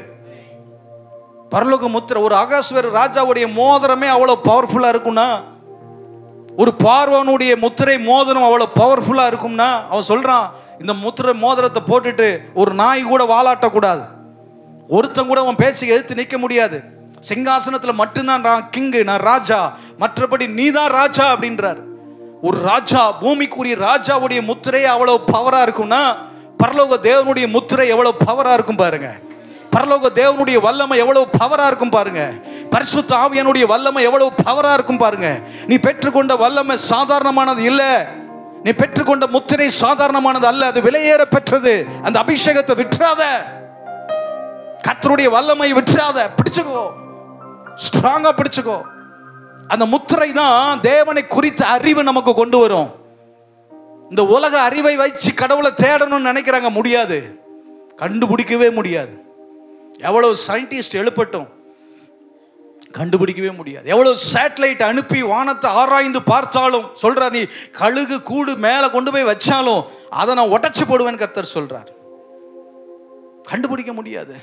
பரலோக முத்திரை ஒரு அகாஸ்வர் ராஜாவுடைய மோதிரமே அவ்வளவு பவர்ஃபுல்லா இருக்கும்னா ஒரு பார்வனுடைய முத்திரை மோதிரம் அவ்வளவு பவர்ஃபுல்லா இருக்கும்னா அவன் சொல்றான் இந்த முத்திரை மோதிரத்தை போட்டுட்டு ஒரு நாய் கூட வாலாட்டக்கூடாது ஒருத்தன் கூட உன் பேச்சுக்கு எதிர்த்து நிற்க முடியாது சிங்காசனத்துல மட்டும்தான் நான் கிங்கு நான் ராஜா மற்றபடி நீதான் ராஜா அப்படின்றார் ஒரு ராஜா பூமிக்குரிய ராஜாவுடைய முத்திரை அவ்வளவு பவரா இருக்கும்னா பரலோக தேவனுடைய முத்திரை எவ்வளவு பவரா இருக்கும் பாருங்க பரலோக தேவனுடைய வல்லமை எவ்வளவு பவரா இருக்கும் பாருங்க பரிசுத்த ஆவியனுடைய வல்லமை எவ்வளவு பவரா இருக்கும் பாருங்க நீ பெற்றுக்கொண்ட வல்லமை சாதாரணமானது இல்ல நீ பெற்றுக்கொண்ட முத்திரை சாதாரணமானது அல்ல அது விலையேற பெற்றது அந்த அபிஷேகத்தை விட்டுறாத கர்த்தருடைய வல்லமை விட்டுறாத பிடிச்சுக்கோ ஸ்ட்ராங்கா பிடிச்சுக்கோ அந்த முத்திரை தான் தேவனை குறித்த அறிவு நமக்கு கொண்டு வரும் இந்த உலக அறிவை வச்சு கடவுளை தேடணும்னு நினைக்கிறாங்க முடியாது கண்டுபிடிக்கவே முடியாது எவ்வளவு சயின்டிஸ்ட் எழுப்பட்டும் கண்டுபிடிக்கவே முடியாது எவ்வளவு சேட்டலைட் அனுப்பி வானத்தை ஆராய்ந்து பார்த்தாலும் சொல்றார் நீ கழுகு கூடு மேலே கொண்டு போய் வச்சாலும் அதை நான் உடைச்சு போடுவேன் கர்த்தர் சொல்றார் கண்டுபிடிக்க முடியாது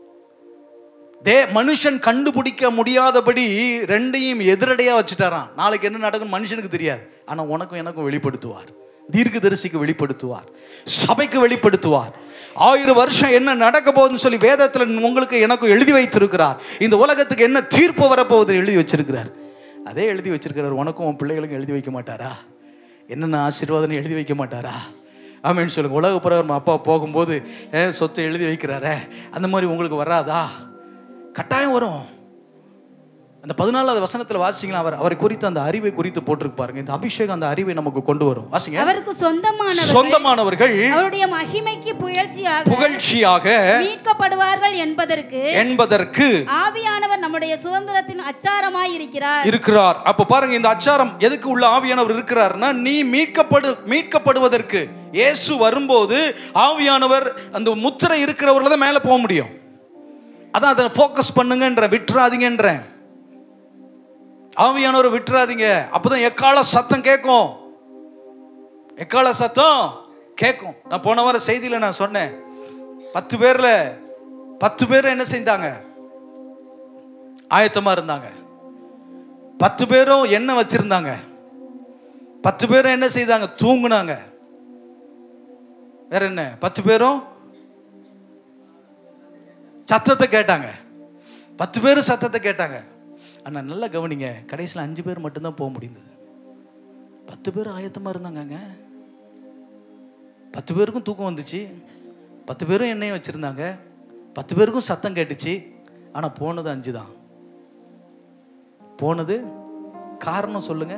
தே மனுஷன் கண்டுபிடிக்க முடியாதபடி ரெண்டையும் எதிரடையா வச்சுட்டாராம் நாளைக்கு என்ன நடக்கும் மனுஷனுக்கு தெரியாது ஆனா உனக்கும் எனக்கும் வெளிப்படுத்துவார் தீர்க்கதரிசிக்கு வெளிப்படுத்துவார் சபைக்கு வெளிப்படுத்துவார் ஆயிரம் வருஷம் என்ன நடக்க போகுதுன்னு சொல்லி வேதத்துல உங்களுக்கு எனக்கும் எழுதி வைத்திருக்கிறார் இந்த உலகத்துக்கு என்ன தீர்ப்பு வரப்போகுதுன்னு எழுதி வச்சிருக்கிறார் அதே எழுதி வச்சிருக்கிறார் உனக்கும் உன் பிள்ளைகளுக்கும் எழுதி வைக்க மாட்டாரா என்னென்ன ஆசீர்வாதம் எழுதி வைக்க மாட்டாரா ஆமென்னு சொல்லுங்க உலக பிரகாரம் அப்பா போகும்போது ஏன் சொத்தை எழுதி வைக்கிறாரே அந்த மாதிரி உங்களுக்கு வராதா கட்டாயம் வரும் அந்த பதினாலாவது வசனத்தில் வாசிங்களா அவர் அவரை குறித்து அந்த அறிவை குறித்து போட்டிருக்கு பாருங்க இந்த அபிஷேகம் அந்த அறிவை நமக்கு கொண்டு வரும் வாசிங்க அவருக்கு சொந்தமானவர்கள் சொந்தமானவர்கள் அவருடைய மகிமைக்கு புகழ்ச்சியாக புகழ்ச்சியாக மீட்கப்படுவார்கள் என்பதற்கு என்பதற்கு ஆவியானவர் நம்முடைய சுதந்திரத்தின் அச்சாரமாய் இருக்கிறார் இருக்கிறார் அப்ப பாருங்க இந்த அச்சாரம் எதுக்கு உள்ள ஆவியானவர் இருக்கிறார்னா நீ மீட்கப்படு மீட்கப்படுவதற்கு இயேசு வரும்போது ஆவியானவர் அந்த முத்திரை இருக்கிறவர்கள தான் மேலே போக முடியும் அதான் அதை ஃபோக்கஸ் பண்ணுங்கன்ற விட்டுறாதீங்கன்றேன் ஆவியானவரை விட்டுறாதீங்க அப்பதான் எக்கால சத்தம் கேட்கும் எக்கால சத்தம் கேட்கும் நான் போன வாரம் செய்தியில நான் சொன்னேன் பத்து பேர்ல பத்து பேர் என்ன செஞ்சாங்க ஆயத்தமா இருந்தாங்க பத்து பேரும் என்ன வச்சிருந்தாங்க பத்து பேரும் என்ன செய்தாங்க தூங்குனாங்க வேற என்ன பத்து பேரும் சத்தத்தை கேட்டாங்க பத்து பேரும் சத்தத்தை கேட்டாங்க அண்ணா நல்லா கவனிங்க கடைசியில் அஞ்சு பேர் மட்டும்தான் போக முடிந்தது பத்து பேர் ஆயத்தமாக இருந்தாங்கங்க பத்து பேருக்கும் தூக்கம் வந்துச்சு பத்து பேரும் எண்ணெயை வச்சுருந்தாங்க பத்து பேருக்கும் சத்தம் கேட்டுச்சு ஆனால் போனது அஞ்சு தான் போனது காரணம் சொல்லுங்க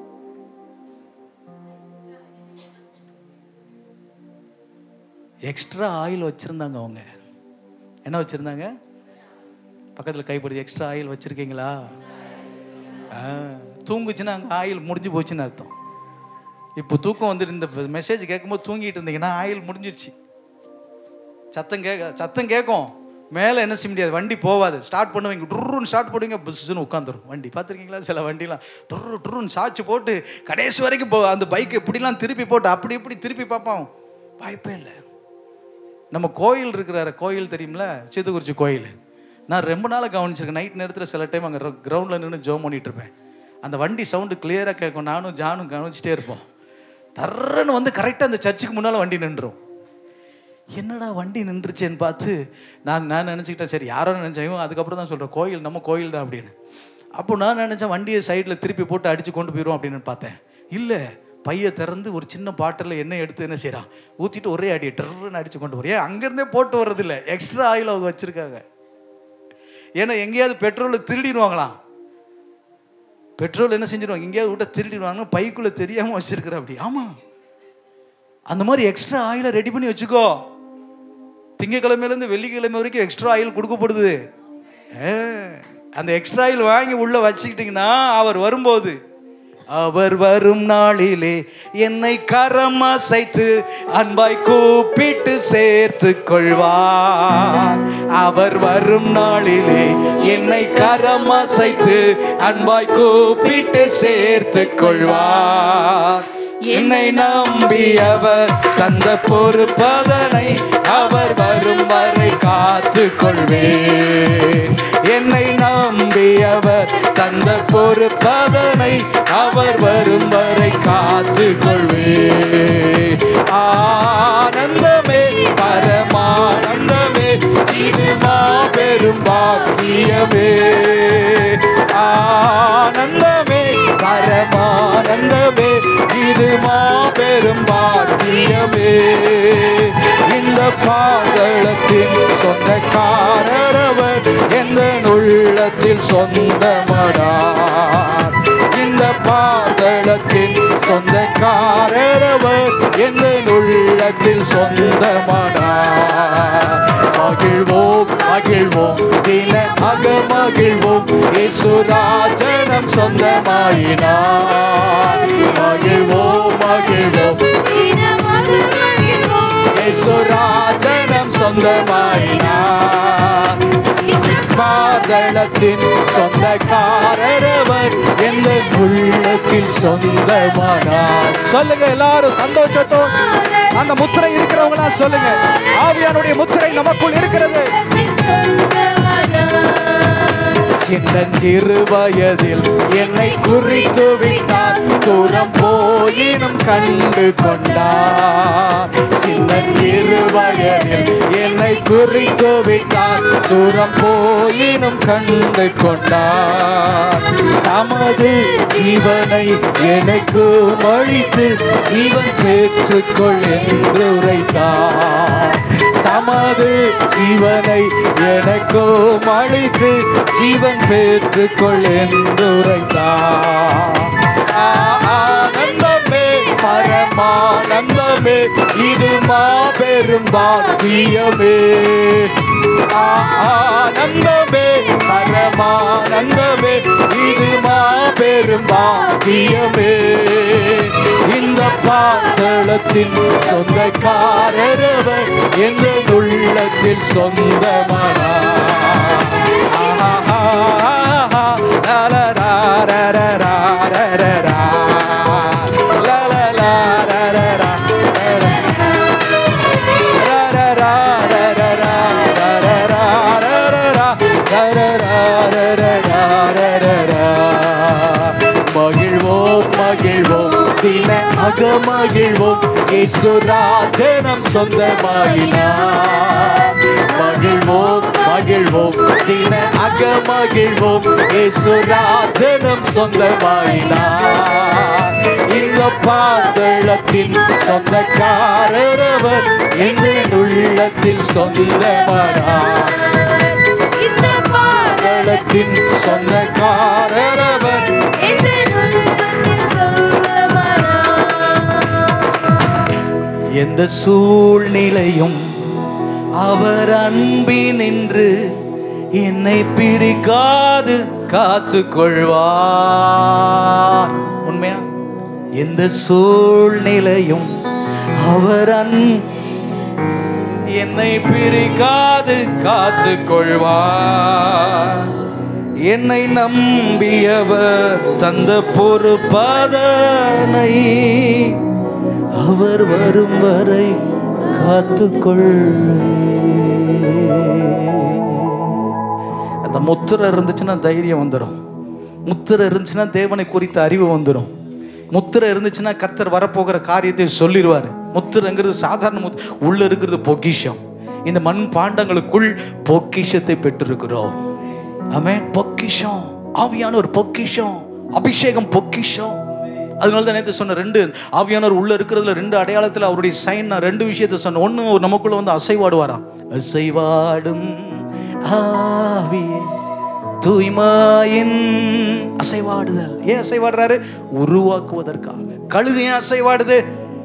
எக்ஸ்ட்ரா ஆயில் வச்சிருந்தாங்க அவங்க என்ன வச்சிருந்தாங்க பக்கத்தில் கைப்பிடிச்சு எக்ஸ்ட்ரா ஆயில் வச்சிருக்கீங்களா ஆ, தூங்குச்சுன்னா அங்கே ஆயில் முடிஞ்சு போச்சுன்னு அர்த்தம் இப்போ தூக்கம் வந்து இந்த மெசேஜ் கேட்கும்போது தூங்கிட்டு இருந்தீங்கன்னா ஆயில் முடிஞ்சிருச்சு சத்தம் கேட்க சத்தம் கேட்கும் மேலே என்ன செய்ய முடியாது வண்டி போகாது ஸ்டார்ட் பண்ணுவீங்க டுருன்னு ஸ்டார்ட் பண்ணுவீங்க புஸ்ஸுன்னு உட்காந்துரும் வண்டி பார்த்துருக்கீங்களா சில வண்டிலாம் டுரு டுருன்னு சாய்ச்சி போட்டு கடைசி வரைக்கும் போ அந்த பைக்கை இப்படிலாம் திருப்பி போட்டு அப்படி இப்படி திருப்பி பார்ப்பான் வாய்ப்பே இல்லை நம்ம கோயில் இருக்கிற கோயில் தெரியுமில சீத்துக்குறிச்சி கோயில் நான் ரொம்ப நாளாக கவனிச்சிருக்கேன் நைட் நேரத்தில் சில டைம் அங்கே கிரவுண்டில் நின்று ஜோம் பண்ணிட்டு இருப்பேன் அந்த வண்டி சவுண்டு கிளியராக கேட்கும் நானும் ஜானும் கவனிச்சிட்டே இருப்போம் டர்றன்னு வந்து கரெக்டாக அந்த சர்ச்சுக்கு முன்னால் வண்டி நின்றுரும் என்னடா வண்டி நின்றுச்சேன்னு பார்த்து நான் நான் நினச்சிக்கிட்டேன் சரி யாரோ நினச்சேன் அதுக்கப்புறம் தான் சொல்கிறேன் கோயில் நம்ம கோயில் தான் அப்படின்னு அப்போ நான் நினச்சேன் வண்டியை சைடில் திருப்பி போட்டு அடித்து கொண்டு போயிடும் அப்படின்னு பார்த்தேன் இல்லை பையை திறந்து ஒரு சின்ன பாட்டிலில் எண்ணெய் எடுத்து என்ன செய்கிறான் ஊற்றிட்டு ஒரே அடி டர்ன்னு அடித்து கொண்டு போகிறேன் ஏன் அங்கேருந்தே போட்டு வர்றதில்ல எக்ஸ்ட்ரா ஆயில் அவங்க வச்சுருக்காங்க ஏன்னா எங்கேயாவது பெட்ரோலை திருடிடுவாங்களாம் பெட்ரோல் என்ன செஞ்சிருவாங்க எங்கேயாவது விட்ட திருடிடுவாங்க பைக்குள்ளே தெரியாமல் வச்சிருக்கிற அப்படி ஆமாம் அந்த மாதிரி எக்ஸ்ட்ரா ஆயிலை ரெடி பண்ணி வச்சுக்கோ திங்கக்கிழமையிலேருந்து வெள்ளிக்கிழமை வரைக்கும் எக்ஸ்ட்ரா ஆயில் கொடுக்கப்படுது ஆ, அந்த எக்ஸ்ட்ரா ஆயில் வாங்கி உள்ள வச்சுக்கிட்டீங்கன்னா அவர் வரும்போது அவர் வரும் நாளிலே என்னை கரம் அசைத்து அன்பாய் கூப்பிட்டு சேர்த்து கொள்வார் அவர் வரும் நாளிலே என்னை கரம் அசைத்து அன்பாய் கூப்பிட்டு சேர்த்து கொள்வார் என்னை நம்பி அவர் தந்த பொறுப்பதனை அவர் வரும் வரை காத்து கொள்வேன் என்னை நம்பி அவர் தந்த பொறுப்பதனை அவர் வரும் வரை காத்து கொள்வேன் ஆனந்தமே பரமானந்தமே இது மாபெரும் பாக்கியமே ஆனந்தமே பரமானந்தமே இது மாபெரும் பாக்கியமே இந்த பாதளத்தின் சொந்தக்காரரவர் எந்த உள்ளத்தில் சொந்தமடார் இந்த பாதளத்தின் சொந்தக்காரரவர் எந்த உள்ளத்தில் சொந்தமடார் மகிழ்வோம் மகிழ்வோம் தின அக மகிழ்வோம் இசுராஜனம் சொந்தமாயினார் மகிழ்வோம் மகிழ்வோம் இசுராஜனம் சொந்தமாயினார் பாதளத்தின் சொந்தக்காரரவர் எந்த உள்ளத்தில் சொந்தமானார் சொல்லுங்க எல்லாரும் சந்தோஷத்தோம் அந்த முத்திரை இருக்கிறவங்களா சொல்லுங்க ஆவியானுடைய முத்திரை நமக்குள் இருக்கிறது சின்னஞ்சிறு வயதில் என்னை குறித்து விட்டார் தூரம் போயினும் கண்டு கொண்டார் சின்னஞ்சிறு வயதில் என்னை குறித்து விட்டார் தூரம் போயினும் கண்டு கொண்டார் தமது ஜீவனை எனக்கு அழித்து ஜீவன் பெற்றுக்கொள் என்று உரைத்தார் தமது ஜீவனை எனக்கோ அழித்து ஜீவன் பெற்றுக்கொள் என்று உரைத்தார் ஆனந்தமே பரமானந்தமே இது மாபெரும் பாக்கியமே ஆனந்தமே பரமானந்தமே இது மாபெரும் பாக்கியமே இந்த பாத்தளத்தின் சொந்தக்காரரவர் எந்த உள்ளத்தில் சொந்தமானா மகிழ்வோம் மகிழ்வோம் தின அகமகிழ்வோம் இசுராஜனம் சொந்தமாயினார் மகிழ்வோம் மகிழ்வோம் தின அகமகிழ்வோம் இசுராஜனம் சொந்தமாயினார் இந்த பாதளத்தின் சொந்தக்காரரவர் எந்த உள்ளத்தில் சொந்தமானார் பாதளத்தின் சொந்தக்காரரவர் எந்த சூழ்நிலையும் அவர் அன்பினின்று என்னை பிரிக்காது காத்து கொள்வார் உண்மையா எந்த சூழ்நிலையும் அவர் அன் என்னை பிரிக்காது காத்து கொள்வார் என்னை நம்பியவர் தந்த பொறுப்பதனை அவர் வரும் வரை காத்துக்கொள் அந்த முத்திரை இருந்துச்சுன்னா தைரியம் வந்துடும் முத்திரை இருந்துச்சுன்னா தேவனை குறித்த அறிவு வந்துடும் முத்திரை இருந்துச்சுன்னா கத்தர் வரப்போகிற காரியத்தை சொல்லிடுவார் முத்திரைங்கிறது சாதாரண முத் உள்ள இருக்கிறது பொக்கிஷம் இந்த மண் பாண்டங்களுக்குள் பொக்கிஷத்தை பெற்றிருக்கிறோம் ஆமென் பொக்கிஷம் ஆவியான ஒரு பொக்கிஷம் அபிஷேகம் பொக்கிஷம் அதனால தான் நேற்று சொன்ன ரெண்டு ஆவியானவர் உள்ள இருக்கிறதுல ரெண்டு அடையாளத்தில் அவருடைய சைன் நான் ரெண்டு விஷயத்தை சொன்னேன் ஒன்று நமக்குள்ள வந்து அசைவாடுவாராம் அசைவாடும் ஆவி தூய்மாயின் அசைவாடுதல் ஏன் அசைவாடுறாரு உருவாக்குவதற்காக கழுகு ஏன் அசைவாடுது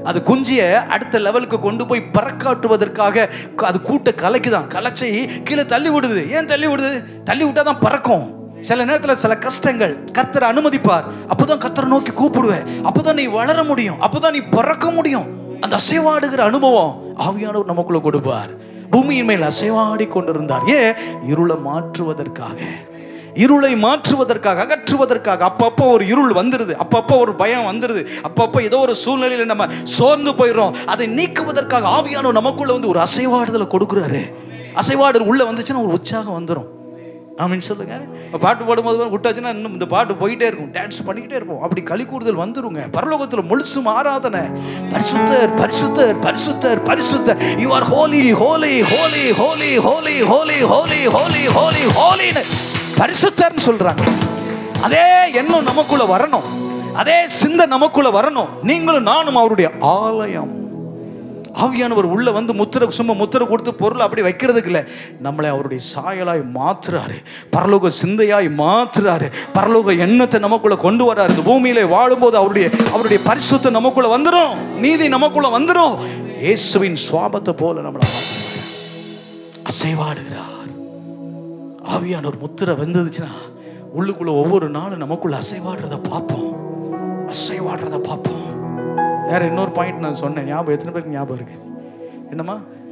அது குஞ்சிய அடுத்த லெவலுக்கு கொண்டு போய் பறக்காட்டுவதற்காக க- அது கூட்ட கலைக்குதான் கலைச்சி கீழே தள்ளி விடுது ஏன் தள்ளி விடுது தள்ளி விட்டா தான் பறக்கும் சில நேரத்தில் சில கஷ்டங்கள் கர்த்தர் அனுமதிப்பார் அப்போதான் கர்த்தரை நோக்கி கூப்பிடுவேன் அப்போதான் நீ வளர முடியும் அப்போதான் நீ பறக்க முடியும் அந்த அசைவாடுகிற அனுபவம் ஆவியானவர் நமக்குள்ள கொடுப்பார் பூமியின் மேல் அசைவாடி கொண்டிருந்தார் ஏன் இருளை மாற்றுவதற்காக இருளை மாற்றுவதற்காக அகற்றுவதற்காக அப்பப்போ ஒரு இருள் வந்துருது அப்பப்போ ஒரு பயம் வந்துருது அப்பப்போ ஏதோ ஒரு சூழ்நிலையில நம்ம சோர்ந்து போயிடுறோம் அதை நீக்குவதற்காக ஆவியானவர் நமக்குள்ள வந்து ஒரு அசைவாடுதலை கொடுக்குறாரு அசைவாடு உள்ள வந்துச்சுன்னா ஒரு உற்சாகம் வந்துடும் ஆமின்னு சொல்லுங்க இப்ப பாட்டு பாடும்போது வந்து விட்டாச்சுன்னா இன்னும் இந்த பாட்டு போயிட்டே இருக்கும் டான்ஸ் பண்ணிக்கிட்டே இருப்போம் அப்படி களி கூறுதல் வந்துருங்க பரலோகத்தில் முழுசும் ஆராதனை பரிசுத்தர் பரிசுத்தர் பரிசுத்தர் பரிசுத்தர் you are holy holy holy holy holy holy holy holy holy ஹோலின்னு பரிசுத்தர்னு சொல்றாங்க அதே எண்ணம் நமக்குள்ள வரணும் அதே சிந்தை நமக்குள்ள வரணும் நீங்களும் நானும் அவருடைய ஆலயம் ஆவியானவர் உள்ள வந்து முத்திரை சும்மா முத்திரை கொடுத்து பொருள் அப்படி வைக்கிறதுக்கு இல்லை நம்மளை அவருடைய சாயலாய் மாத்துறாரு பரலோக சிந்தையாய் மாத்துறாரு பரலோக எண்ணத்தை நமக்குள்ள கொண்டு வராரு இந்த பூமியில வாழும்போது அவருடைய அவருடைய பரிசுத்தம் நமக்குள்ள வந்துடும் நீதி நமக்குள்ள வந்துடும் இயேசுவின் சுவாபத்தை போல நம்மளை மாத்துறாரு. அசைவாடுகிறார் ஆவியானவர் முத்திரை வந்துச்சுன்னா உள்ளுக்குள்ள ஒவ்வொரு நாளும் நமக்குள்ள அசைவாடுறத பார்ப்போம் அசைவாடுறத பார்ப்போம் வேற இன்னொரு பாயிண்ட் நான் சொன்னேன் ஞாபகம் எத்தனை பேருக்கு ஞாபகம் இருக்கு என்னம்மா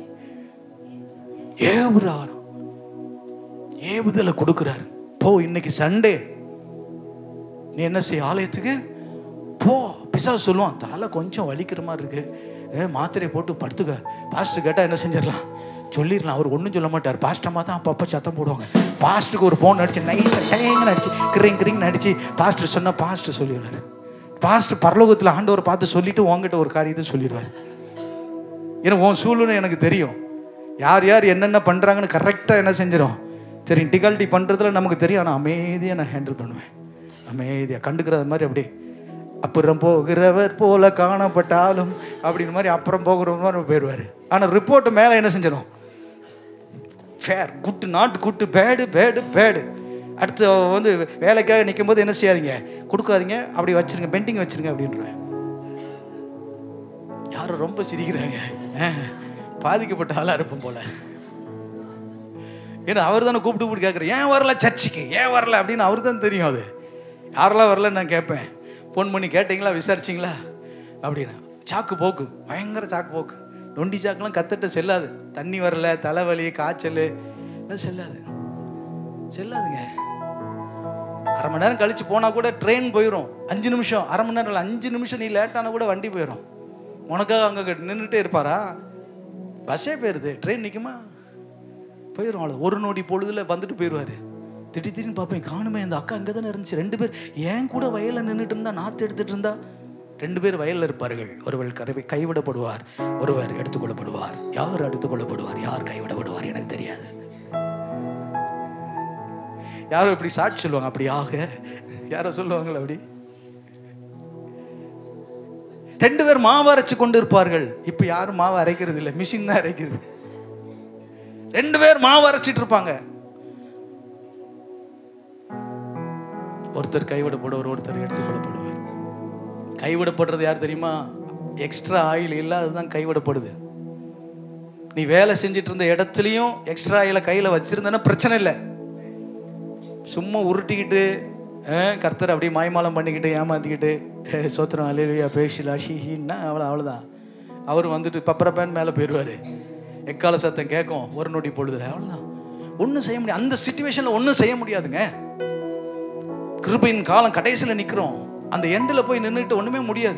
ஏவுறார் ஏவுதலை கொடுக்குறாரு போ இன்னைக்கு சண்டே நீ என்ன செய்ய ஆலயத்துக்கு போ பிசா சொல்லுவான் தலை கொஞ்சம் வலிக்கிற மாதிரி இருக்கு ஏ மாத்திரையை போட்டு படுத்துக்க பாஸ்டர் கேட்டால் என்ன செஞ்சிடலாம் சொல்லிடலாம் அவர் ஒன்றும் சொல்ல மாட்டார் பாஸ்டம்மா தான் அப்பப்போ சத்தம் போடுவாங்க பாஸ்ட்டுக்கு ஒரு ஃபோன் அடிச்சு நைஸாக டேங்கன்னு அடிச்சு கிரிங் கிரிங்னு அடிச்சு பாஸ்டர் சொன்னால் பாஸ்டர் சொல்லிடுவார் பாஸ்டர் பரலோகத்தில் ஆண்டவர் பார்த்து சொல்லிட்டு உங்ககிட்ட ஒரு காரியத்தை சொல்லிடுவார் ஏன்னா உன் சூழ்நிலை எனக்கு தெரியும் யார் யார் என்னென்ன பண்ணுறாங்கன்னு கரெக்டாக என்ன செஞ்சிடும் தெரியும் டிகால்ட்டி பண்ணுறதுல நமக்கு தெரியும் ஆனால் அமைதியாக நான் ஹேண்டில் பண்ணுவேன் அமைதியாக கண்டுக்கிறது மாதிரி அப்படியே அப்புறம் போகிறவர் போல காணப்பட்டாலும் அப்படின்னு மாதிரி அப்புறம் போகிற மாதிரி போயிடுவார் ஆனால் ரிப்போர்ட் மேலே என்ன செஞ்சிடும் fair good not good bad bad bad அடுத்து வந்து வேலைக்காக நிற்கும் போது என்ன செய்யாதீங்க கொடுக்காதீங்க அப்படி வச்சிருங்க பெண்டிங் வச்சிருங்க அப்படின்றேன் யாரும் ரொம்ப சிரிக்கிறாங்க ஆ, பாதிக்கப்பட்ட ஆளாக இருப்போம் போல ஏன்னா அவர் தானே கூப்பிட்டு கூப்பிட்டு கேட்குறேன் ஏன் வரல சர்ச்சுக்கு ஏன் வரல அப்படின்னு அவர் தான் தெரியும் அது யாரெல்லாம் வரலன்னு நான் கேட்பேன் ஃபோன் பண்ணி கேட்டிங்களா விசாரிச்சிங்களா அப்படின்னு சாக்கு போக்கு பயங்கர சாக்கு போக்கு நொண்டி சாக்குலாம் கத்துட்டு செல்லாது தண்ணி வரல தலைவலி காய்ச்சல் எல்லாம் செல்லாது செல்லாதுங்க அரை மணி நேரம் கழிச்சு போனா கூட ட்ரெயின் போயிடும் அஞ்சு நிமிஷம் அரை மணி நேரம் இல்லை அஞ்சு நிமிஷம் நீ லேட்டானா கூட வண்டி போயிடும் உனக்காக அங்கே நின்றுட்டே இருப்பாரா பஸ்ஸே போயிருது ட்ரெயின் நிற்குமா போயிடும் அவ்வளோ ஒரு நொடி பொழுதுல வந்துட்டு போயிடுவாரு திடீர் திடீர்னு பார்ப்பேன் காணுமே அந்த அக்கா அங்கே தானே இருந்துச்சு ரெண்டு பேர் ஏன் கூட வயலில் நின்றுட்டு இருந்தா நாற்று எடுத்துட்டு இருந்தா ரெண்டு பேர் வயலில் இருப்பார்கள் ஒருவர் கரை கைவிடப்படுவார் ஒருவர் எடுத்துக்கொள்ளப்படுவார் யார் எடுத்துக்கொள்ளப்படுவார் யார் கைவிடப்படுவார் எனக்கு தெரியாது யாரோ இப்படி சாட்சி சொல்லுவாங்க அப்படி ஆக யாரோ சொல்லுவாங்களா அப்படி ரெண்டு பேர் மாவு அரைச்சு கொண்டு இருப்பார்கள் இப்ப யாரும் மாவு அரைக்கிறது இல்லை மிஷின் தான் அரைக்குது ரெண்டு பேர் மாவு அரைச்சிட்டு இருப்பாங்க ஒருத்தர் கைவிடப்படுவார் ஒருத்தர் எடுத்துக்கொள்ளப்படுவார் கைவிடப்படுறது யார் தெரியுமா எக்ஸ்ட்ரா ஆயில் இல்லாததுதான் கைவிடப்படுது நீ வேலை செஞ்சிட்டு இருந்த இடத்துலையும் எக்ஸ்ட்ரா ஆயில கையில வச்சிருந்தனா பிரச்சனை இல்லை சும்மா உருட்டிக்கிட்டு அஹ், கர்த்தர் அப்படியே மாய்மாலம் பண்ணிக்கிட்டு ஏமாத்திக்கிட்டு அஹ், சோத்திரம் அலையிலையா பேசலா ஷிஹின்னா அவ்வளோ அவ்வளோதான் அவர் வந்துட்டு பப்பரப்பேன் மேலே போயிடுவார் எக்கால சத்தம் கேட்கும் ஒரு நொடி பொழுதுல அவ்வளோதான் ஒன்றும் செய்ய முடியாது அந்த சுச்சுவேஷனில் ஒன்றும் செய்ய முடியாதுங்க கிருபையின் காலம் கடைசியில் நிற்கிறோம் அந்த எண்டில் போய் நின்றுட்டு ஒன்றுமே முடியாது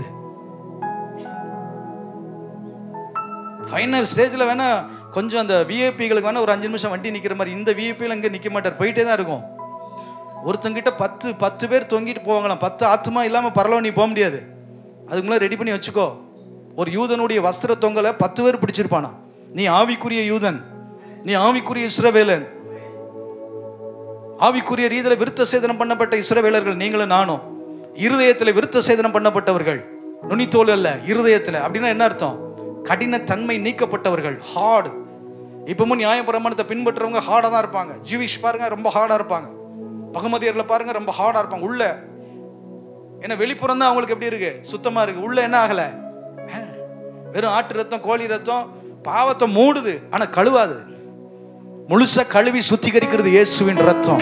ஃபைனல் ஸ்டேஜில் வேணா கொஞ்சம் அந்த விஐபிகளுக்கு வேணா ஒரு அஞ்சு நிமிஷம் வண்டி நிற்கிற மாதிரி இந்த விஐபியில் இங்கே நிற்க மாட்டார் போயிட்டே தான் இருக்கும் ஒருத்தங்கிட்ட பத்து பத்து பேர் தொங்கிட்டு போவாங்களாம் பத்து ஆத்மா இல்லாமல் பரலோ நீ போக முடியாது அதுக்கு முன்னாடி ரெடி பண்ணி வச்சுக்கோ ஒரு யூதனுடைய வஸ்திர தொங்கலை பத்து பேர் பிடிச்சிருப்பானா நீ ஆவிக்குரிய யூதன் நீ ஆவிக்குரிய இஸ்ரவேலன் ஆவிக்குரிய ரீதியில் விருத்த சேதனம் பண்ணப்பட்ட இஸ்ரவேலர்கள் நீங்களும் நானும் இருதயத்தில் விருத்த சேதனம் பண்ணப்பட்டவர்கள் நுனித்தோல் அல்ல இருதயத்தில் அப்படின்னா என்ன அர்த்தம் கடின தன்மை நீக்கப்பட்டவர்கள் ஹார்டு இப்பவும் நியாயப்பிரமாணத்தை பின்பற்றுறவங்க ஹார்டாக தான் இருப்பாங்க ஜூவிஷ் பாருங்க ரொம்ப ஹார்டாக இருப்பாங்க பகமதியர்களை பாருங்க ரொம்ப ஹார்டாக இருப்பாங்க உள்ள ஏன்னா வெளிப்புறம் தான் அவங்களுக்கு எப்படி இருக்கு சுத்தமா இருக்கு உள்ள என்ன ஆகல வெறும் ஆட்டு ரத்தம் கோழி ரத்தம் பாவத்தை மூடுது ஆனா கழுவாது முழுசா கழுவி சுத்திகரிக்கிறது இயேசுவின் ரத்தம்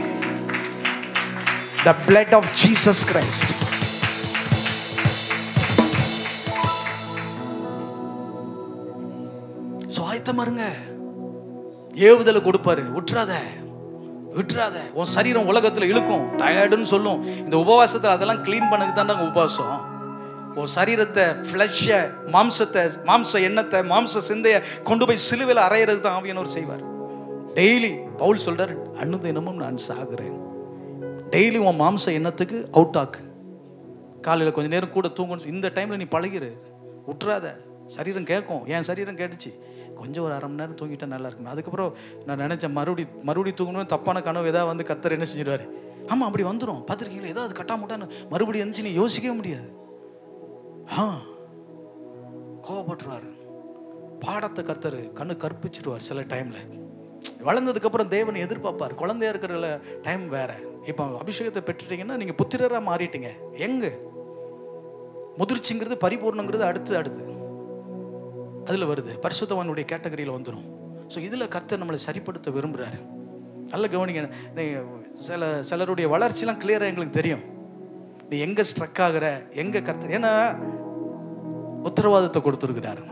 the blood of jesus christ so ஆயத்தமா இருங்க ஏவுதலை கொடுப்பாரு விட்டுறாத விட்டுறாத உன் சரீரம் உலகத்துல இழுக்கும் டயர்டுன்னு சொல்லும் இந்த உபவாசத்துல அதெல்லாம் க்ளீன் பண்ணதுக்கு தான் உபவாசம் உன் சரீரத்தை ஃப்ளஷை மாம்சத்தை மாம்ச எண்ணத்தை மாம்ச சிந்தையை கொண்டு போய் சிலுவையில் அறையிறது தான் ஆவியானவர் செய்வார் டெய்லி பவுல் சொல்றாரு அனுதினமும் நான் சாகுறேன் டெய்லி உன் மாம்ச எண்ணத்துக்கு அவுட் ஆக்கு காலையில் கொஞ்ச நேரம் கூட தூங்கணும் இந்த டைமில் நீ பழகிரு விட்டுறாத சரீரம் கேட்கும் என் சரீரம் கேட்டுச்சு கொஞ்சம் ஒரு அரை மணி நேரம் தூங்கிட்டா நல்லா இருக்கும் அதுக்கப்புறம் நான் நினச்சேன் மறுபடி மறுபடி தூங்கணும் தப்பான கனவு ஏதாவது வந்து கத்தர் என்ன செஞ்சிடுவாரு ஆமாம் அப்படி வந்துடும் பார்த்துருக்கீங்களா ஏதாவது கட்டாமட்டான்னு மறுபடியும் இருந்துச்சு நீ யோசிக்கவே முடியாது ஆ கோவப்பட்டுருவார் பாடத்தை கத்தர் கண்ணு கற்பிச்சிடுவார் சில டைமில் வளர்ந்ததுக்கப்புறம் தேவனை எதிர்பார்ப்பார் குழந்தையா இருக்கிற டைம் வேற இப்போ அபிஷேகத்தை பெற்றுட்டீங்கன்னா நீங்கள் புத்திரராக மாறிட்டீங்க எங்க முதிர்ச்சிங்கிறது பரிபூர்ணங்கிறது அடுத்து அடுத்து அதில் வருது பரிசுத்தவானுடைய கேட்டகரியில் வந்துடும் ஸோ இதில் கர்த்தர் நம்மளை சரிப்படுத்த விரும்புகிறாரு நல்ல கவனிங்க நீ சில சிலருடைய வளர்ச்சிலாம் கிளியராக எங்களுக்கு தெரியும் நீ எங்கே ஸ்ட்ரக் ஆகுற எங்கே கர்த்தர் ஏன்னா உத்தரவாதத்தை கொடுத்துருக்கிறாரு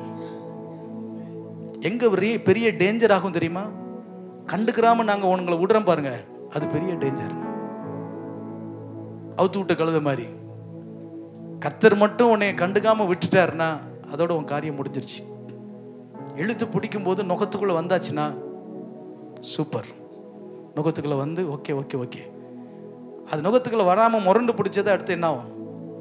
எங்க பெரிய பெரிய டேஞ்சர் ஆகும் தெரியுமா கண்டுக்கிறாம நாங்க உங்களை விடுறோம் பாருங்க அது பெரிய டேஞ்சர் அவுத்து விட்ட கழுத மாதிரி கர்த்தர் மட்டும் உன்னை கண்டுக்காம விட்டுட்டாருன்னா அதோட உன் காரியம் முடிஞ்சிருச்சு இழுத்து பிடிக்கும் போது நுகத்துக்குள்ள வந்தாச்சுன்னா சூப்பர் நுகத்துக்குள்ள வந்து ஓகே ஓகே ஓகே அது நுகத்துக்குள்ள வராம முரண்டு பிடிச்சது அடுத்து என்ன ஆகும்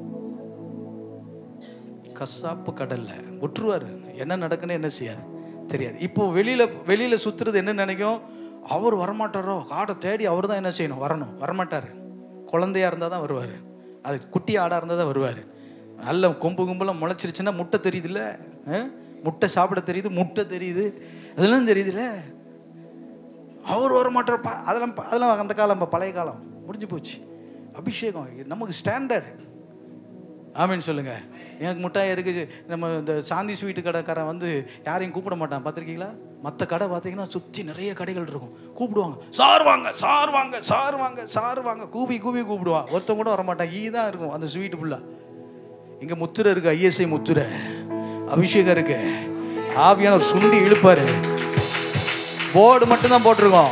கசாப்பு கடல்ல விட்டுருவாரு என்ன நடக்குன்னு என்ன செய்யாது தெரியாது இப்போ வெளியில வெளியில சுத்துறது என்ன நினைக்கும் அவர் வரமாட்டாரோ காடை தேடி அவர் தான் என்ன செய்யணும் வரணும் வரமாட்டாரு குழந்தையா இருந்தால் தான் வருவார் அது குட்டி ஆடாக இருந்தால் தான் வருவார் நல்ல கொம்பு கும்பெல்லாம் முளைச்சிருச்சுன்னா முட்டை தெரியுதுல்ல ஆ? முட்டை சாப்பிட தெரியுது முட்டை தெரியுது அதெல்லாம் தெரியுதுல்ல அவர் வரமாட்டார் பா- அதெல்லாம் ப- அதெல்லாம் அந்த காலம் ப- பழைய காலம் முடிஞ்சு போச்சு அபிஷேகம் இது நமக்கு ஸ்டாண்டர்ட் ஆமீன் சொல்லுங்க எனக்கு முட்டாய் இருக்குது நம்ம இந்த சாந்தி ஸ்வீட்டு கடைக்காரன் வந்து யாரையும் கூப்பிட மாட்டான் பார்த்துருக்கீங்களா மற்ற கடை பார்த்தீங்கன்னா சுற்றி நிறைய கடைகள் இருக்கும் கூப்பிடுவாங்க சார் வாங்க சார் வாங்க சார் வாங்க சார் வாங்க கூவி கூவி கூப்பிடுவான் ஒருத்தன் கூட வரமாட்டான் ஈ தான் இருக்கும் அந்த ஸ்வீட்டு ஃபுல்லாக இங்கே முத்துரை இருக்கு ஐஎஸ்ஐ முத்துரை அபிஷேகம் இருக்கு ஆவியானவர் சுண்டி இழுப்பாரு போர்டு மட்டும்தான் போட்டிருக்கோம்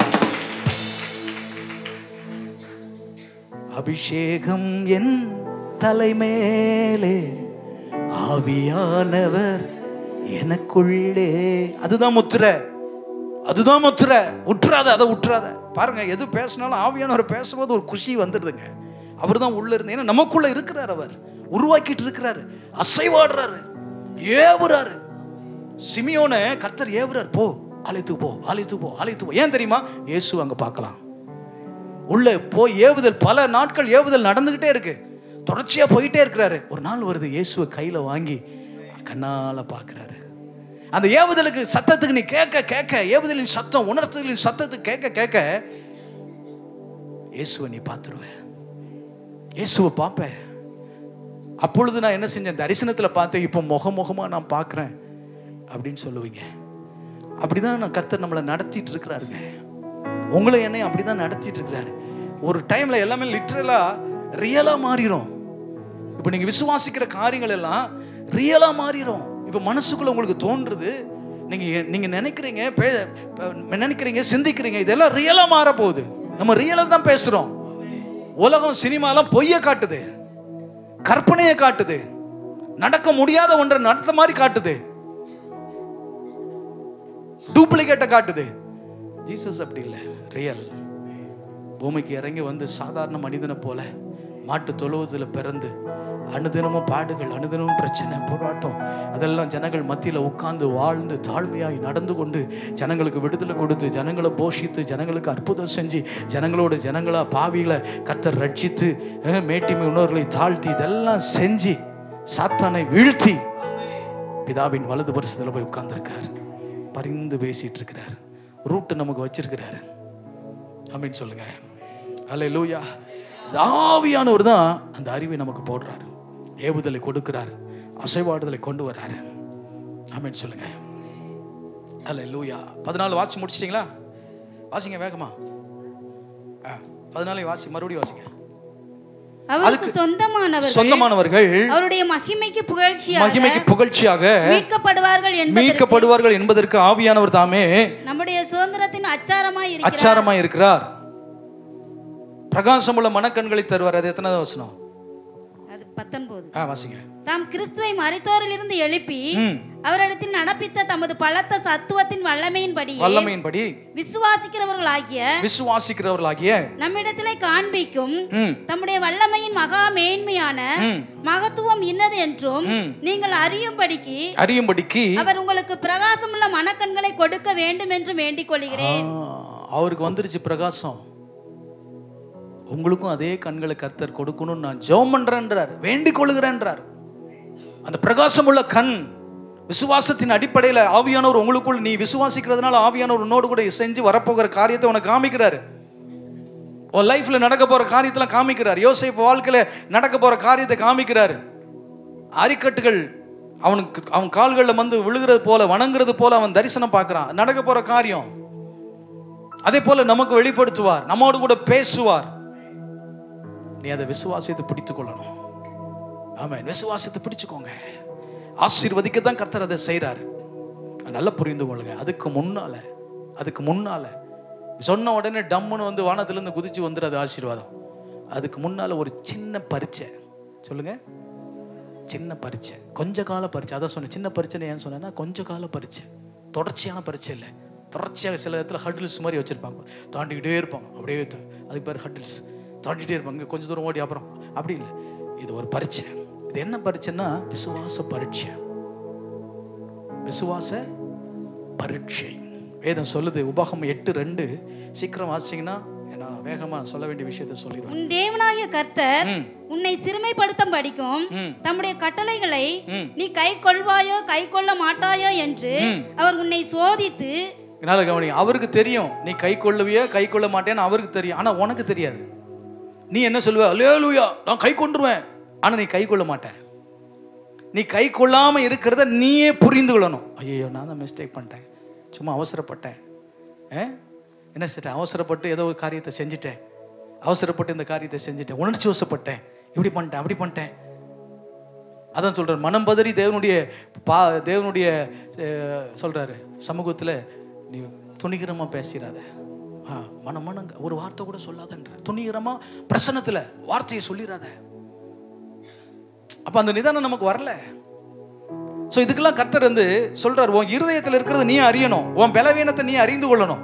அபிஷேகம் என் தலைமேலே ஆவியானவர் எனக்குள்ளே அதுதான் முத்திரை அதுதான் முத்திரை விட்டுறாத அதை விட்டுறாத பாருங்க எது பேசினாலும் ஆவியானவர் பேசும்போது ஒரு குஷி வந்துடுதுங்க அவர் தான் உள்ள இருந்து ஏன்னா நமக்குள்ள இருக்கிறார் அவர் உருவாக்கிட்டு இருக்கிறாரு அசைவாடுறாரு ஏவுறாரு சிமியோனை கர்த்தர் ஏவுறார் போ ஆலயத்துக்கு போ ஆலயத்துக்கு போ ஆலயத்துக்கு போ ஏன் தெரியுமா இயேசு அங்க பார்க்கலாம் உள்ள போய் ஏவுதல் பல நாட்கள் ஏவுதல் நடந்துகிட்டே இருக்கு தொடர்ச்சியா போயிட்டே இருக்கிறாரு ஒரு நாள் வருது இயேசுவை கையில வாங்கி கண்ணால பார்க்கறாரு அந்த ஏவுதலுக்கு சத்தத்துக்கு நீ கேட்க கேட்க ஏவுதலின் சத்தம் உணர்த்துதலின் சத்தத்துக்கு கேட்க கேட்க இயேசுவை நீ பார்த்துருவ இயேசுவை பார்ப்ப அப்பொழுது நான் என்ன செஞ்சேன் தரிசனத்துல பார்த்தேன் இப்போ முகமுகமா நான் பார்க்கறேன் அப்படின்னு சொல்லுவீங்க அப்படிதான் நான் கர்த்தர் நம்மளை நடத்திட்டு இருக்கிறாருங்க உங்களை என்னையும் அப்படிதான் நடத்திட்டு இருக்கிறாரு ஒரு டைம்ல எல்லாமே லிட்ரலா ரியலா மாறிடும் இப்போ நீங்க விசுவாசிக்கிற காரியங்கள் எல்லாம் ரியலா மாறிடும் இப்போ மனசுக்குள்ள உங்களுக்கு தோன்றுது நீங்க நீங்க நினைக்கிறீங்க பே- ப- நினைக்கிறீங்க சிந்திக்கிறீங்க இதெல்லாம் ரியலா மாற போகுது நம்ம ரியலா தான் பேசுறோம் உலகம் சினிமாலாம் பொய்ய காட்டுது கற்பனையை காட்டுது நடக்க முடியாத ஒன்றை நடத்த மாதிரி காட்டுது டூப்ளிகேட்டை காட்டுது ஜீசஸ் அப்படி இல்லை ரியல் பூமிக்கு இறங்கி வந்து சாதாரண மனிதனை போல மாட்டு தொழுவத்தில் பிறந்து அனுதினமும் பாடுகள் அனுதினமும் பிரச்சனை போராட்டம் அதெல்லாம் ஜனங்கள் மத்தியில் உட்கார்ந்து வாழ்ந்து தாழ்மையாய் நடந்து கொண்டு ஜனங்களுக்கு விடுதலை கொடுத்து ஜனங்களை போஷித்து ஜனங்களுக்கு அற்புதம் செஞ்சு ஜனங்களோட ஜனங்களா பாவிகளை கத்தர் ரட்சித்து அஹ், மேட்டிமை உணர்வுகளை தாழ்த்தி இதெல்லாம் செஞ்சு சாத்தானை வீழ்த்தி பிதாவின் வலது பரிசத்தில் போய் உட்கார்ந்துருக்கார் பரிந்து பேசிட்டு இருக்கிறார் ரூட்டு நமக்கு வச்சிருக்கிறாரு அப்படின்னு சொல்லுங்க அல்ல லூயா ஆவியானவர் தான் அந்த அறிவை நமக்கு போடுறாரு ஏவுதலை கொடுக்கிறார் அசைவாடுதலை கொண்டு வர்றாரு ஆமென் சொல்லுங்க அல்ல லூயா பதினாலு வாட்சி முடிச்சிட்டிங்களா வாசிங்க வேகமா ஆ பதினாலையும் வாசி மறுபடியும் வாசிங்க அவருக்கு அதுக்கு சொந்தமானவர்கள் சொந்தமானவர்கள் அவருடைய மகிமைக்கு புகழ்ச்சியாக மகிமைக்கு புகழ்ச்சியாக மீட்கப்படுவார்கள் என்பதற்கு மீட்கப்படுவார்கள் என்பதற்கு ஆவியானவர் தாமே நம்முடைய சுதந்திரத்தின் அச்சாரமாய் இருக்கிறார் அச்சாரமா இருக்கிறார் பிரகாசமுள்ள மனக்கண்களை தருவார் அது எத்தனாவது வசனம் அது பத்தொன்பது ஆ வாசிங்க தாம் கிறிஸ்துவை மறைத்தோரிலிருந்து எழுப்பி ம் அவரிடத்தில் நடப்பித்த தமது பலத்த சத்துவத்தின் வல்லமையின்படி வல்லமையின்படி விசுவாசிக்கிறவர்களாகிய விசுவாசிக்கிறவர்களாகிய நம்மிடத்திலே காண்பிக்கும் ம் தம்முடைய வல்லமையின் மகா மேன்மையான ம் மகத்துவம் இன்னது என்றும் ம் நீங்கள் அறியும்படிக்கு அறியும்படிக்கு அவர் உங்களுக்கு பிரகாசமுள்ள மனக்கண்களை கொடுக்க வேண்டும் என்று வேண்டிக் கொள்கிறேன் ஆ, அவருக்கு வந்துருச்சு பிரகாசம் உங்களுக்கும் அதே கண்களை கர்த்தர் கொடுக்கணும்னு நான் ஜெபம் பண்றேன்றார் வேண்டிக் கொள்கிறேன்றார் அந்த பிரகாசம் உள்ள கண் விசுவாசத்தின் அடிப்படையில் ஆவியானவர் உங்களுக்குள் நீ விசுவாசிக்கிறதுனால ஆவியானவர் உன்னோடு கூட செஞ்சு வரப்போகிற காரியத்தை உனக்கு காமிக்கிறாரு உன் லைஃப்ல நடக்க போற காரியத்தெல்லாம் காமிக்கிறார் யோசேப்பு வாழ்க்கையில நடக்க போற காரியத்தை காமிக்கிறாரு அரிக்கட்டுகள் அவனுக்கு அவன் கால்களில் வந்து விழுகிறது போல வணங்குறது போல அவன் தரிசனம் பார்க்கறான் நடக்க போற காரியம் அதே போல நமக்கு வெளிப்படுத்துவார் நம்மோடு கூட பேசுவார் நீ அதை விசுவாசத்தை பிடித்துக் கொள்ளணும் ஆமா விசுவாசத்தை பிடிச்சுக்கோங்க ஆசீர்வதிக்க தான் கர்த்தர் அதை செய்றாரு நல்லா புரிந்து கொள்ளுங்க அதுக்கு முன்னால அதுக்கு முன்னால சொன்ன உடனே டம்முன்னு வந்து வானத்திலிருந்து குதிச்சு வந்துடுறது ஆசீர்வாதம் அதுக்கு முன்னால ஒரு சின்ன பரீட்சை சொல்லுங்க சின்ன பரீட்சை கொஞ்ச கால பரீட்சை அதான் சொன்னேன் சின்ன பரீட்சைன்னு ஏன் சொன்னேன்னா கொஞ்ச கால பரீட்சை தொடர்ச்சியான பரீட்சை இல்லை தொடர்ச்சியாக சில இடத்துல ஹட்டில்ஸ் மாதிரி வச்சிருப்பாங்க தாண்டிக்கிட்டே இருப்பாங்க அப்படியே த- அதுக்கு பேர் ஹட்டில்ஸ் தாண்டிட்டே இருப்பாங்க இங்க கொஞ்ச தூரம் ஓடி அப்புறம் அப்படி இல்லை இது ஒரு பரீட்சை இது என்ன பரீட்சைன்னா விசுவாச பரீட்சை விசுவாச பரீட்சை வேதம் சொல்லுது உபாகம் எட்டு ரெண்டு சீக்கிரம் வாசிச்சீங்கன்னா நான் வேகமா சொல்ல வேண்டிய விஷயத்தை சொல்லிடுவேன் உன் தேவனாகிய கர்த்தர் ம், உன்னை சிறுமைப்படுத்தும் படிக்கும் ம், தம்முடைய கட்டளைகளை ம், நீ கை கொள்வாயோ கை கொள்ள மாட்டாயோ என்று ம். அவர் உன்னை சோதித்து என்னால கவனி அவருக்கு தெரியும் நீ கை கொள்ளுவியோ கை கொள்ள மாட்டேன்னு அவருக்கு தெரியும் ஆனா உனக்கு தெரியாது நீ என்ன சொல்லுவ அல்லேலூயா நான் கை கொண்டுருவேன் ஆனா நீ கை கொள்ள மாட்ட நீ கை கொள்ளாம இருக்கிறத நீயே புரிந்து கொள்ளணும் ஐயோ நான் தான் மிஸ்டேக் பண்ணிட்டேன் சும்மா அவசரப்பட்டேன் ஆ? என்ன செஞ்சேன் அவசரப்பட்டு ஏதோ ஒரு காரியத்தை செஞ்சுட்டேன் அவசரப்பட்டு இந்த காரியத்தை செஞ்சுட்டேன் உணர்ச்சி வசப்பட்டேன் இப்படி பண்ணிட்டேன் அப்படி பண்ணிட்டேன் அதான் சொல்றாரு மனம் பதறி தேவனுடைய பா தேவனுடைய அஹ், சொல்றாரு சமூகத்துல நீ துணிகரமா பேசிடாத ஆ மனம் மனம் ஒரு வார்த்தை கூட சொல்லாதன்ற துணிகரமா பிரசன்னத்துல வார்த்தையை சொல்லிடாத அப்ப அந்த நிதானம் நமக்கு வரல சோ இதுக்கெல்லாம் கர்த்தர் வந்து சொல்றாரு உன் இருதயத்துல இருக்கிறது நீ அறியணும் உன் பலவீனத்தை நீ அறிந்து கொள்ளணும்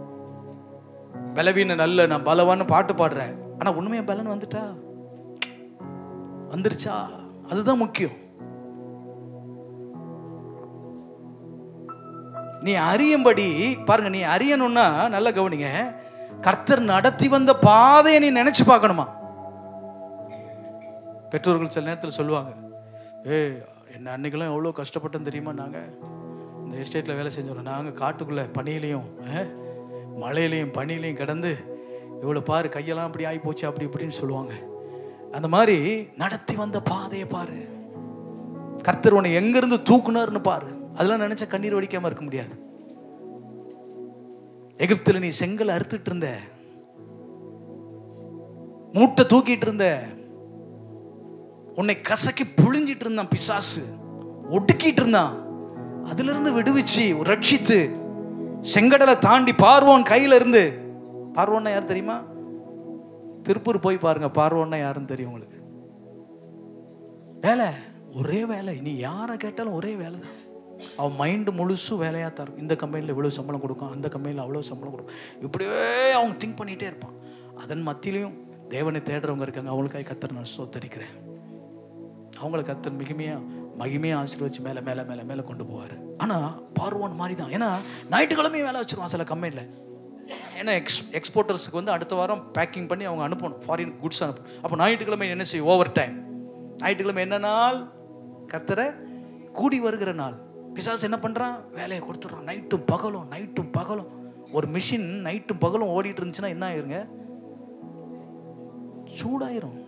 பலவீனம் நல்ல நான் பலவான்னு பாட்டு பாடுறேன் ஆனா உண்மையா பலன் வந்துட்டா வந்துருச்சா அதுதான் முக்கியம் நீ அறியும்படி பாருங்க நீ அறியணும்னா நல்ல கவனிங்க கர்த்தர் நடத்தி வந்த பாதையை நீ நினைச்சு பார்க்கணுமா பெற்றோர்கள் சில நேரத்தில் சொல்லுவாங்க ஏய் என்ன அன்னைக்கெல்லாம் எவ்வளோ கஷ்டப்பட்டோம் தெரியுமா நாங்கள் இந்த எஸ்டேட்டில் வேலை செஞ்சோம் நாங்கள் காட்டுக்குள்ளே பனியிலையும் அஹ், மழையிலையும் பனியிலையும் கிடந்து இவ்வளோ பாரு கையெல்லாம் அப்படி ஆகி போச்சு அப்படி இப்படின்னு சொல்லுவாங்க அந்த மாதிரி நடத்தி வந்த பாதையை பாரு கர்த்தர் உன்னை எங்கிருந்து தூக்குனார்னு பாரு அதெல்லாம் நினைச்சா கண்ணீர் வடிக்காம இருக்க முடியாது எகிப்துல நீ செங்கல் அறுத்துட்டு இருந்த மூட்டை தூக்கிட்டு இருந்த உன்னை கசக்கி புழிஞ்சிட்டு இருந்தான் பிசாசு ஒடுக்கிட்டு இருந்தான் அதுல இருந்து விடுவிச்சு ரட்சித்து செங்கடலை தாண்டி பார்வோன் கையில இருந்து பார்வோன்னா யார் தெரியுமா திருப்பூர் போய் பாருங்க பார்வோன்னா யாருன்னு தெரியும் உங்களுக்கு வேலை ஒரே வேலை நீ யாரை கேட்டாலும் ஒரே வேலை தான் அவன் மைண்டு முழுசும் வேலையாக தான் இருக்கும் இந்த கம்பெனியில் இவ்வளோ சம்பளம் கொடுக்கும் அந்த கம்பெனியில் அவ்வளோ சம்பளம் கொடுக்கும் இப்படியே அவங்க திங்க் பண்ணிகிட்டே இருப்பான் அதன் மத்தியிலையும் தேவனை தேடுறவங்க இருக்காங்க அவங்களுக்காக கத்தர் நான் சோத்தரிக்கிறேன் அவங்கள கத்தர் மிகுமையாக மகிமையாக ஆசீர்வச்சு மேலே மேலே மேலே மேலே கொண்டு போவார் ஆனால் பார்வோன் மாதிரி தான் ஏன்னா ஞாயிற்றுக்கிழமையும் வேலை வச்சிருவான் சில கம்பெனியில் ஏன்னா எக்ஸ் எக்ஸ்போர்ட்டர்ஸுக்கு வந்து அடுத்த வாரம் பேக்கிங் பண்ணி அவங்க அனுப்பணும் ஃபாரின் குட்ஸ் அனுப்பணும் அப்போ ஞாயிற்றுக்கிழமை என்ன செய்யும் ஓவர் டைம் ஞாயிற்றுக்கிழமை என்ன நாள் கத்தரை கூடி வருகிற நாள் பிசாசு என்ன பண்ணுறான் வேலையை கொடுத்துட்றான் நைட்டும் பகலும் நைட்டும் பகலும் ஒரு மிஷின் நைட்டும் பகலும் ஓடிட்டு இருந்துச்சுன்னா என்ன ஆயிருங்க சூடாயிரும்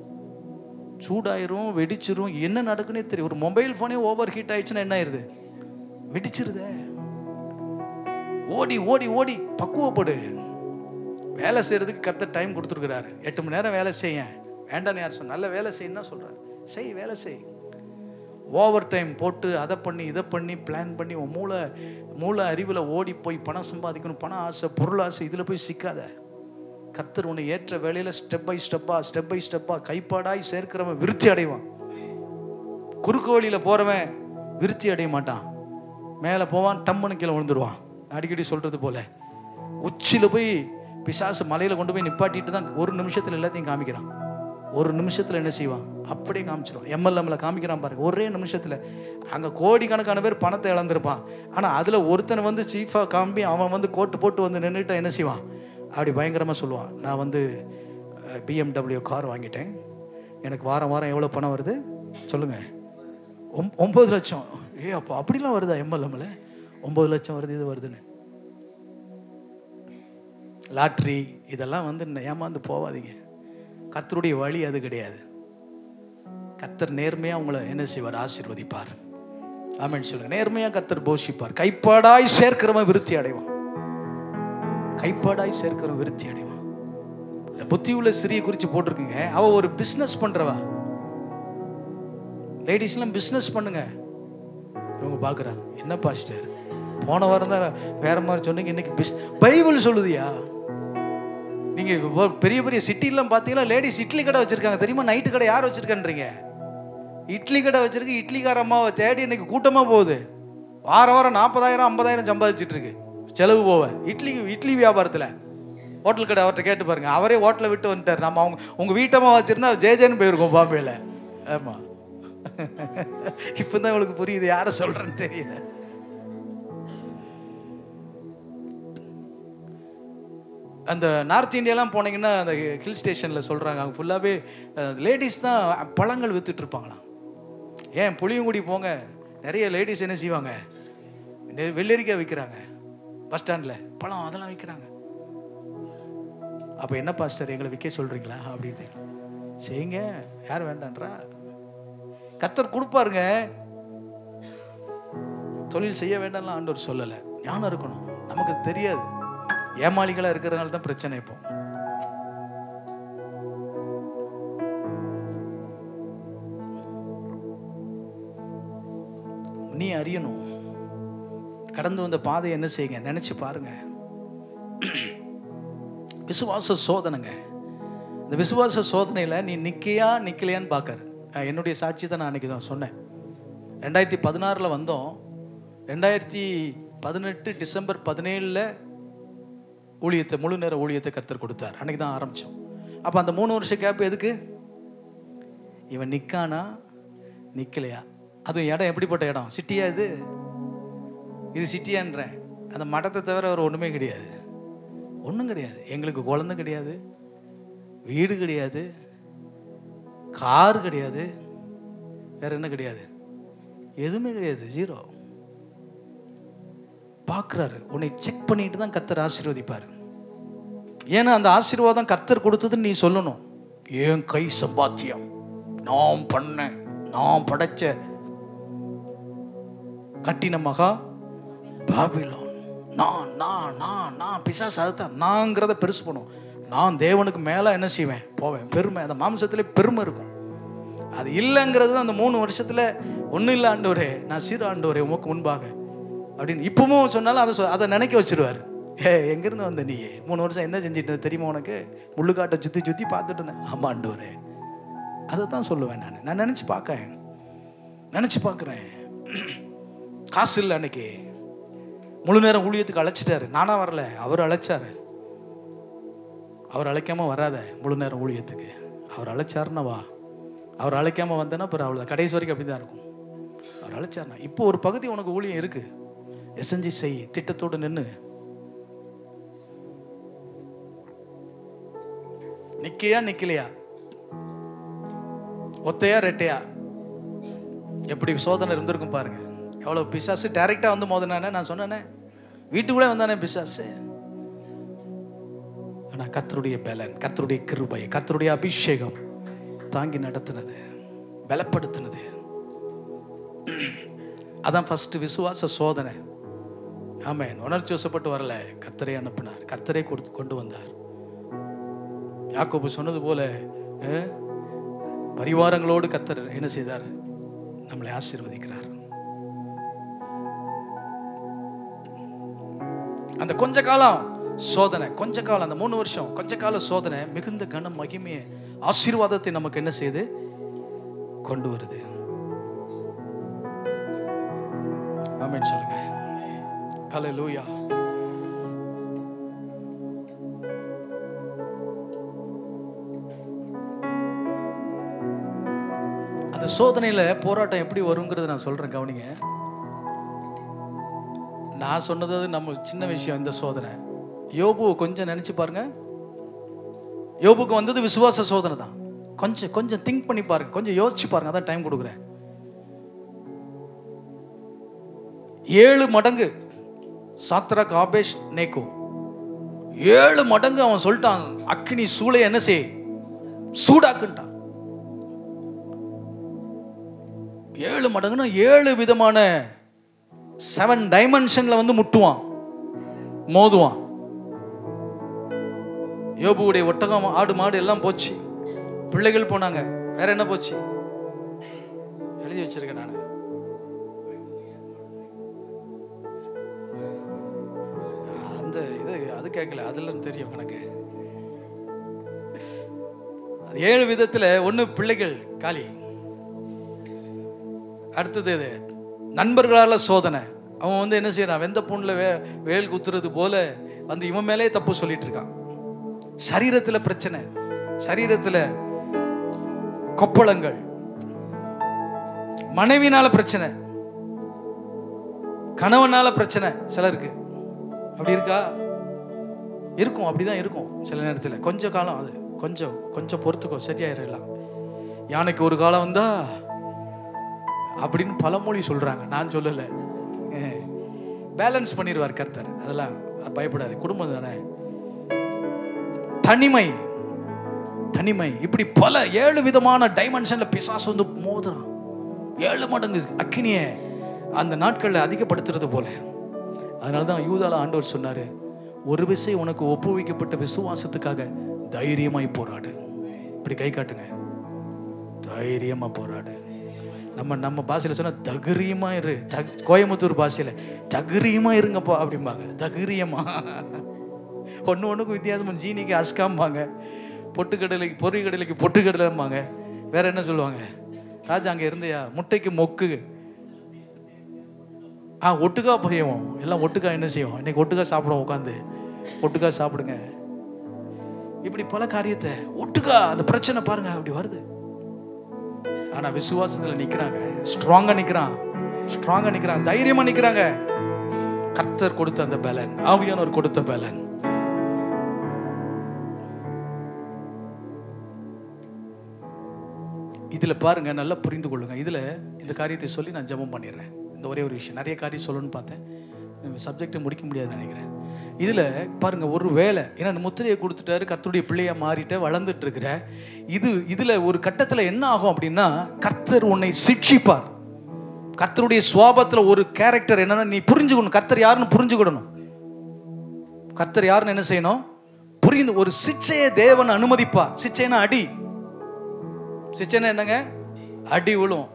சூடாயிரும் வெடிச்சிரும் என்ன நடக்குன்னே தெரியும் ஒரு மொபைல் ஃபோனே ஓவர் ஹீட் ஆயிடுச்சுன்னா என்ன ஆயிருது வெடிச்சிருதே ஓடி ஓடி ஓடி பக்குவப்படு வேலை செய்யறதுக்கு கரெக்டாக டைம் கொடுத்துருக்குறாரு எட்டு மணி நேரம் வேலை செய்ய வேண்டாம்னு யார் சொன்ன நல்ல வேலை செய்யணும் தான் சொல்கிறார் செய் வேலை செய் ஓவர் டைம் போட்டு அதை பண்ணி இதை பண்ணி பிளான் பண்ணி உன் மூளை மூளை அறிவில் ஓடி போய் பணம் சம்பாதிக்கணும் பண ஆசை பொருள் ஆசை இதில் போய் சிக்காத கத்தர் உன்னை ஏற்ற வேலையில் ஸ்டெப் பை ஸ்டெப்பாக ஸ்டெப் பை ஸ்டெப்பாக கைப்பாடாய் சேர்க்கிறவன் விருத்தி அடைவான் குறுக்கு வழியில் போகிறவன் விருத்தி அடைய மாட்டான் மேலே போவான் டம்முன்னு கீழே விழுந்துருவான் அடிக்கடி சொல்கிறது போல உச்சியில் போய் பிசாசு மலையில் கொண்டு போய் நிப்பாட்டிட்டு தான் ஒரு நிமிஷத்தில் எல்லாத்தையும் காமிக்கிறான் ஒரு நிமிஷத்தில் என்ன செய்வான் அப்படியே காமிச்சிருவான் எம்எல்எம்ல காமிக்கிறான் பாருங்க ஒரே நிமிஷத்தில் அங்கே கோடிக்கணக்கான பேர் பணத்தை இழந்திருப்பான் ஆனால் அதில் ஒருத்தனை வந்து சீஃபாக காம்பி அவன் வந்து கோட்டு போட்டு வந்து நின்றுட்டா என்ன செய்வான் அப்படி பயங்கரமாக சொல்லுவான் நான் வந்து பிஎம்டபிள்யூ கார் வாங்கிட்டேன் எனக்கு வாரம் வாரம் எவ்வளோ பணம் வருது சொல்லுங்கள் ஒம் ஒம்பது லட்சம் ஏ அப்போ அப்படிலாம் வருதா எம்எல்எம்ல ஒம்பது லட்சம் வருது இது வருதுன்னு லாட்ரி இதெல்லாம் வந்து ந- ஏமாந்து போவாதீங்க கத்தருடைய வழி அது கிடையாது கத்தர் நேர்மையாக உங்களை என்ன செய்வார் ஆசீர்வதிப்பார் ஆமென்னு சொல்லுங்க நேர்மையாக கத்தர் போஷிப்பார் கைப்பாடாய் சேர்க்கிறவன் விருத்தி அடைவான் கைப்பாடாய் சேர்க்கிறவன் விருத்தி அடைவான் இந்த புத்தி உள்ள சிறிய குறித்து போட்டிருக்குங்க அவ ஒரு பிஸ்னஸ் பண்றவா லேடிஸ்லாம் பிஸ்னஸ் பண்ணுங்க இவங்க பார்க்குறாங்க என்ன பாஸ்டர் போன வாரம் தான் வேற மாதிரி சொன்னீங்க இன்னைக்கு பிஸ் பைபிள் சொல்லுதியா நீங்க ஒ- பெரிய பெரிய சிட்டிலாம் பார்த்தீங்கன்னா லேடிஸ் இட்லி கடை வச்சிருக்காங்க தெரியுமா நைட்டு கடை யார் வச்சிருக்கன்றீங்க இட்லி கடை வச்சிருக்கு இட்லிக்கார அம்மாவை தேடி இன்னைக்கு கூட்டமா போகுது வாரம் வாரம் நாற்பதாயிரம் ஐம்பதாயிரம் சம்பாதிச்சிட்டு இருக்கு செலவு போவ இட்லி இட்லி வியாபாரத்தில் ஹோட்டல் கடை அவர்கிட்ட கேட்டு பாருங்க அவரே ஹோட்டலை விட்டு வந்துட்டார் நம்ம அவங்க உங்க வீட்டம்மா வச்சிருந்தா ஜேஜேன்னு போயிருக்கோம் பாம்பேல ஆமா இப்பதான் உங்களுக்கு புரியுது யாரை சொல்றேன்னு தெரியல அந்த நார்த் இந்தியாலாம் போனீங்கன்னா அந்த ஹில் ஸ்டேஷனில் சொல்கிறாங்க அங்கே ஃபுல்லாகவே லேடிஸ் தான் பழங்கள் வித்துட்டு இருப்பாங்களாம் ஏன் புளியங்குடி போங்க நிறைய லேடிஸ் என்ன செய்வாங்க நெ- வெள்ளரிக்காய் விற்கிறாங்க பஸ் ஸ்டாண்டில் பழம் அதெல்லாம் விற்கிறாங்க அப்போ என்ன பாஸ்டர் எங்களை விற்க சொல்கிறீங்களா அப்படின்னு செய்யுங்க யார் வேண்டான்றா கத்தர் கொடுப்பாருங்க தொழில் செய்ய வேண்டாம்லாம் ஆண்டவர் சொல்லலை ஞானம் இருக்கணும் நமக்கு அது தெரியாது ஏமாளிகளா இருக்கிறதுனால தான் பிரச்சனை இப்போ நீ அறியணும் கடந்து வந்த பாதையை என்ன செய்யுங்க நினைச்சு பாருங்க விசுவாச சோதனைங்க இந்த விசுவாச சோதனையில நீ நிக்கையா நிக்கலையான்னு பார்க்கற அஹ் என்னுடைய சாட்சி தான் நான் அன்னைக்கு தான் சொன்னேன் ரெண்டாயிரத்தி பதினாறில் வந்தோம் ரெண்டாயிரத்தி பதினெட்டு டிசம்பர் பதினேழில் ஊழியத்தை முழு நேர ஊழியத்தை கர்த்தர் கொடுத்தார் அன்னைக்கு தான் ஆரம்பித்தோம் அப்போ அந்த மூணு வருஷம் கேப் எதுக்கு இவன் நிற்கானா நிற்கலையா அதுவும் இடம் எப்படிப்பட்ட இடம் சிட்டியா இது இது சிட்டியான்றேன் அந்த மடத்தை தவிர வேறு ஒன்றுமே கிடையாது ஒன்றும் கிடையாது எங்களுக்கு குழந்தை கிடையாது வீடு கிடையாது கார் கிடையாது வேற என்ன கிடையாது எதுவுமே கிடையாது ஜீரோ பார்க்குறாரு உன்னை செக் பண்ணிட்டு தான் கர்த்தர் ஆசீர்வதிப்பார் ஏன்னா அந்த ஆசீர்வாதம் கர்த்தர் கொடுத்ததுன்னு நீ சொல்லணும் ஏன் கை சம்பாத்தியம் நான் பண்ணேன் நான் படைச்ச கட்டின மகா பாபிலோன் நான் நான் நான் நான் பிசாசு அதுதான் நாங்கிறத பெருசு பண்ணும் நான் தேவனுக்கு மேலே என்ன செய்வேன் போவேன் பெருமை அந்த மாம்சத்திலே பெருமை இருக்கும் அது இல்லைங்கிறது தான் அந்த மூணு வருஷத்துல ஒன்றும் இல்லை ஆண்டவரே நான் சீர ஆண்டவரே உமக்கு முன்பாக அப்படின்னு இப்பவும் சொன்னாலும் அதை சொ- அதை நினைக்க வச்சிருவாரு ஏ எங்கேருந்து வந்த நீ மூணு வருஷம் என்ன செஞ்சுட்டு இருந்த தெரியுமா உனக்கு முள்ளுக்காட்டை சுற்றி சுற்றி பார்த்துட்டு இருந்தேன் ஆமா ஆண்டவரே அதை தான் சொல்லுவேன் நான் நான் நினச்சி பார்க்கேன் நினச்சி பார்க்குறேன் காசு இல்லை அன்னைக்கு முழு நேரம் ஊழியத்துக்கு அழைச்சிட்டாரு நானா வரல அவர் அழைச்சாரு அவர் அழைக்காம வராத முழு நேரம் ஊழியத்துக்கு அவர் அழைச்சாருன்னா வா அவர் அழைக்காம வந்தேன்னா அப்புறம் அவ்வளோ கடைசி வரைக்கும் அப்படி தான் இருக்கும் அவர் அழைச்சாருனா இப்போ ஒரு பகுதி உனக்கு ஊழியம் இருக்கு எசஞ்சி செய் திட்டத்தோடு நின்று நிக்கையா நிக்கலையா ஒத்தையா ரெட்டையா எப்படி சோதனை இருந்திருக்கும் பாருங்க எவ்வளவு பிசாசு டைரக்டா வந்து மோதினானே நான் சொன்னேனே வீட்டுக்குள்ளே வந்தானே பிசாசு ஆனா கர்த்தருடைய பலன் கர்த்தருடைய கிருபை கர்த்தருடைய அபிஷேகம் தாங்கி நடத்தினது பலப்படுத்தினது அதான் ஃபர்ஸ்ட் விசுவாச சோதனை ஆமென் உணர்ச்சி வசப்பட்டு வரல கர்த்தரை அனுப்பினார் கர்த்தரை கொடுத்து கொண்டு வந்தார் யாக்கோபு சொன்னது போல அஹ், பரிவாரங்களோடு கர்த்தர் என்ன செய்தார் நம்மளை ஆசீர்வதிக்கிறார் அந்த கொஞ்ச காலம் சோதனை கொஞ்ச காலம் அந்த மூணு வருஷம் கொஞ்ச கால சோதனை மிகுந்த கனம் மகிமையை ஆசீர்வாதத்தை நமக்கு என்ன செய்யுது கொண்டு வருது ஆமென் சொல்லுங்க ஹalleluya அந்த சோதனையில போராட்டம் எப்படி வருங்கிறத நான் சொல்றேன் கவனிங்க நான் சொன்னது அது நம்ம சின்ன விஷயம் இந்த சோதனை யோபு கொஞ்சம் நினைச்சு பாருங்க யோபுக்கு வந்தது விசுவாச சோதனை தான் கொஞ்சம் கொஞ்சம் திங்க் பண்ணி பாருங்க கொஞ்சம் யோசிச்சு பாருங்க அதான் டைம் கொடுக்குறேன் ஏழு மடங்கு சாத்ரா காபேஷ் நேக்கு ஏழு மடங்கு அவன் சொல்லிட்டான் அக்னி சூளை என்ன செய் சூடாக்குன்ட்டான் ஏழு மடங்குன்னா ஏழு விதமான செவன் டைமென்ஷன்ல வந்து முட்டுவான் மோதுவான் யோபுவுடைய ஒட்டகம் ஆடு மாடு எல்லாம் போச்சு பிள்ளைகள் போனாங்க வேற என்ன போச்சு எழுதி வச்சிருக்கேன் நான் அந்த இது அது கேட்கல அதுல தெரியும் எனக்கு அது ஏழு விதத்துல ஒண்ணு பிள்ளைகள் காலி அடுத்தது இது நண்பர்களால சோதனை அவன் வந்து என்ன செய்யறான் வெந்த புண்ணுல வே வேல் குத்துறது போல வந்து இவன் மேலே தப்பு சொல்லிட்டு இருக்கான் சரீரத்துல பிரச்சனை சரீரத்துல கொப்பளங்கள் மனைவினால பிரச்சனை கணவனால பிரச்சனை சிலருக்கு அப்படி இருக்கா இருக்கும் அப்படிதான் இருக்கும் சில நேரத்தில் கொஞ்ச காலம் அது கொஞ்சம் கொஞ்சம் பொறுத்துக்கோ சரியாயிரலாம் யானைக்கு ஒரு காலம் வந்தா அப்படின்னு பழமொழி சொல்றாங்க நான் சொல்லலை பேலன்ஸ் பண்ணிடுவார் கர்த்தர் அதெல்லாம் பயப்படாது குடும்பம் தானே தனிமை தனிமை இப்படி பல ஏழு விதமான டைமென்ஷன்ல பிசாசு வந்து மோதுறான் ஏழு மடங்கு அக்கினிய அந்த நாட்களில் அதிகப்படுத்துறது போல அதனால தான் யூதால ஆண்டவர் சொன்னாரு ஒரு விசை உனக்கு ஒப்புவிக்கப்பட்ட விசுவாசத்துக்காக தைரியமாய் போராடு இப்படி கை காட்டுங்க தைரியமா போராடு நம்ம நம்ம பாஷையில சொன்னா தகுரியமா இரு தக் கோயம்புத்தூர் பாஷையில தகுரியமா இருங்கப்பா அப்படிம்பாங்க தகுரியமா ஒன்று ஒன்றுக்கும் வித்தியாசம் ஜீனிக்கு அஸ்காம்பாங்க பொட்டுக்கடலைக்கு பொறிக்கடலைக்கு பொட்டுக்கடலைம்பாங்க வேற என்ன சொல்லுவாங்க ராஜா அங்கே இருந்தியா முட்டைக்கு மொக்கு ஆ ஒட்டுக்கா பையவோம் எல்லாம் ஒட்டுக்கா என்ன செய்வோம் இன்னைக்கு ஒட்டுக்கா சாப்பிடுவோம் உட்காந்து ஒட்டுக்கா சாப்பிடுங்க இப்படி பல காரியத்தை ஒட்டுக்கா அந்த பிரச்சனை பாருங்க அப்படி வருது ஆனா விசுவாசத்துல நிக்கிறாங்க ஸ்ட்ராங்கா நிக்கிறான் ஸ்ட்ராங்கா நிக்கிறான் தைரியமா நிக்கிறாங்க கர்த்தர் கொடுத்த அந்த பலன் ஆவியானவர் கொடுத்த பலன் இதுல பாருங்க நல்லா புரிந்து கொள்ளுங்க இதுல இந்த காரியத்தை சொல்லி நான் ஜெபம் பண்ணிடுறேன் இந்த ஒரே ஒரு விஷயம் நிறைய காரியம் சொல்லணும்னு பார்த்தேன் சப்ஜெக்டை முடிக்க முடியாதுன்னு நினைக்கிறேன் இதுல பாருங்க ஒரு வேலை ஏன்னா இந்த முத்திரையை கொடுத்துட்டாரு கர்த்தருடைய பிள்ளையா மாறிட்ட வளர்ந்துட்டு இருக்கிற இது இதுல ஒரு கட்டத்துல என்ன ஆகும் அப்படின்னா கர்த்தர் உன்னை சிக்ஷிப்பார் கர்த்தருடைய சுவாபத்துல ஒரு கேரக்டர் என்னன்னா நீ புரிஞ்சுக்கணும் கர்த்தர் யாருன்னு புரிஞ்சுக்கிடணும் கர்த்தர் யாருன்னு என்ன செய்யணும் புரிந்து ஒரு சிச்சையை தேவன் அனுமதிப்பார் சிச்சைனா அடி சிச்சைனா என்னங்க அடி விழும்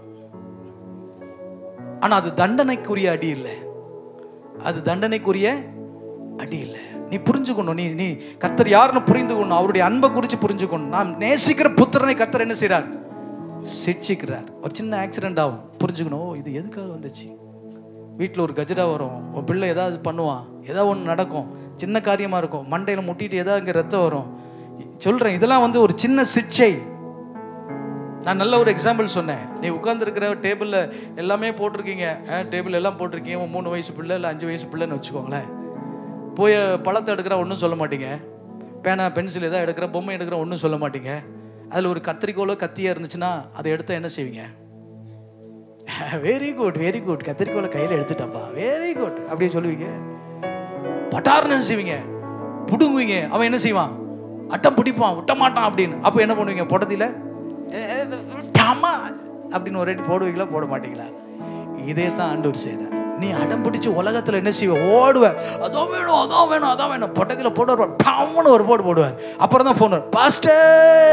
ஆனா அது தண்டனைக்குரிய அடி இல்லை அது தண்டனைக்குரிய அடி இல்லை நீ புரிஞ்சுக்கணும் நீ நீ கர்த்தர் யாருன்னு புரிந்துக்கணும் அவருடைய அன்பை குறித்து புரிஞ்சுக்கணும் நாம் நேசிக்கிற புத்திரனை கர்த்தர் என்ன செய்றார் சிக்ஷிக்கிறார் ஒரு சின்ன ஆக்சிடென்ட் ஆகும் புரிஞ்சுக்கணும் ஓ, இது எதுக்காக வந்துச்சு வீட்டில் ஒரு கஜரா வரும் உன் பிள்ளை ஏதாவது பண்ணுவான் ஏதாவது ஒன்று நடக்கும் சின்ன காரியமாக இருக்கும் மண்டையில் முட்டிட்டு ஏதாவது இங்கே ரத்தம் வரும் சொல்கிறேன் இதெல்லாம் வந்து ஒரு சின்ன சிக்ஷை நான் நல்ல ஒரு எக்ஸாம்பிள் சொன்னேன் நீ உட்காந்துருக்கிற டேபிளில் எல்லாமே போட்டிருக்கீங்க டேபிள் எல்லாம் போட்டிருக்கீங்க உன் மூணு வயசு பிள்ளை இல்லை அஞ்சு வயசு பிள்ளைன்னு வச்சுக்கோங்களேன் போய் பழத்தை எடுக்கிற ஒன்றும் சொல்ல மாட்டீங்க பேனா பென்சில் எதாவது எடுக்கிற பொம்மை எடுக்கிற ஒன்றும் சொல்ல மாட்டீங்க அதில் ஒரு கத்திரிக்கோலோ கத்தியாக இருந்துச்சுன்னா அதை எடுத்தால் என்ன செய்வீங்க வெரி குட் வெரி குட் கத்திரிக்கோலை கையில் எடுத்துட்டாப்பா வெரி குட் அப்படியே சொல்லுவீங்க பட்டார்னு என்ன செய்வீங்க பிடுங்குவீங்க அவன் என்ன செய்வான் அட்டம் பிடிப்பான் விட்ட மாட்டான் அப்படின்னு அப்போ என்ன பண்ணுவீங்க புடத்தில டாமா அப்படின்னு ஒரு அடி போடுவீங்களா போட மாட்டீங்களா இதே தான் ஆண்டவர் செய்கிறார் நீ அடம் பிடிச்சு உலகத்துல என்ன செய்வ ஓடுவ அதான் வேணும் அதான் வேணும் அதான் வேணும் பொட்டத்தில் போட்டு வருவார் டம்னு ஒரு போட்டு போடுவார் அப்புறம் தான் ஃபோன் பாஸ்டர்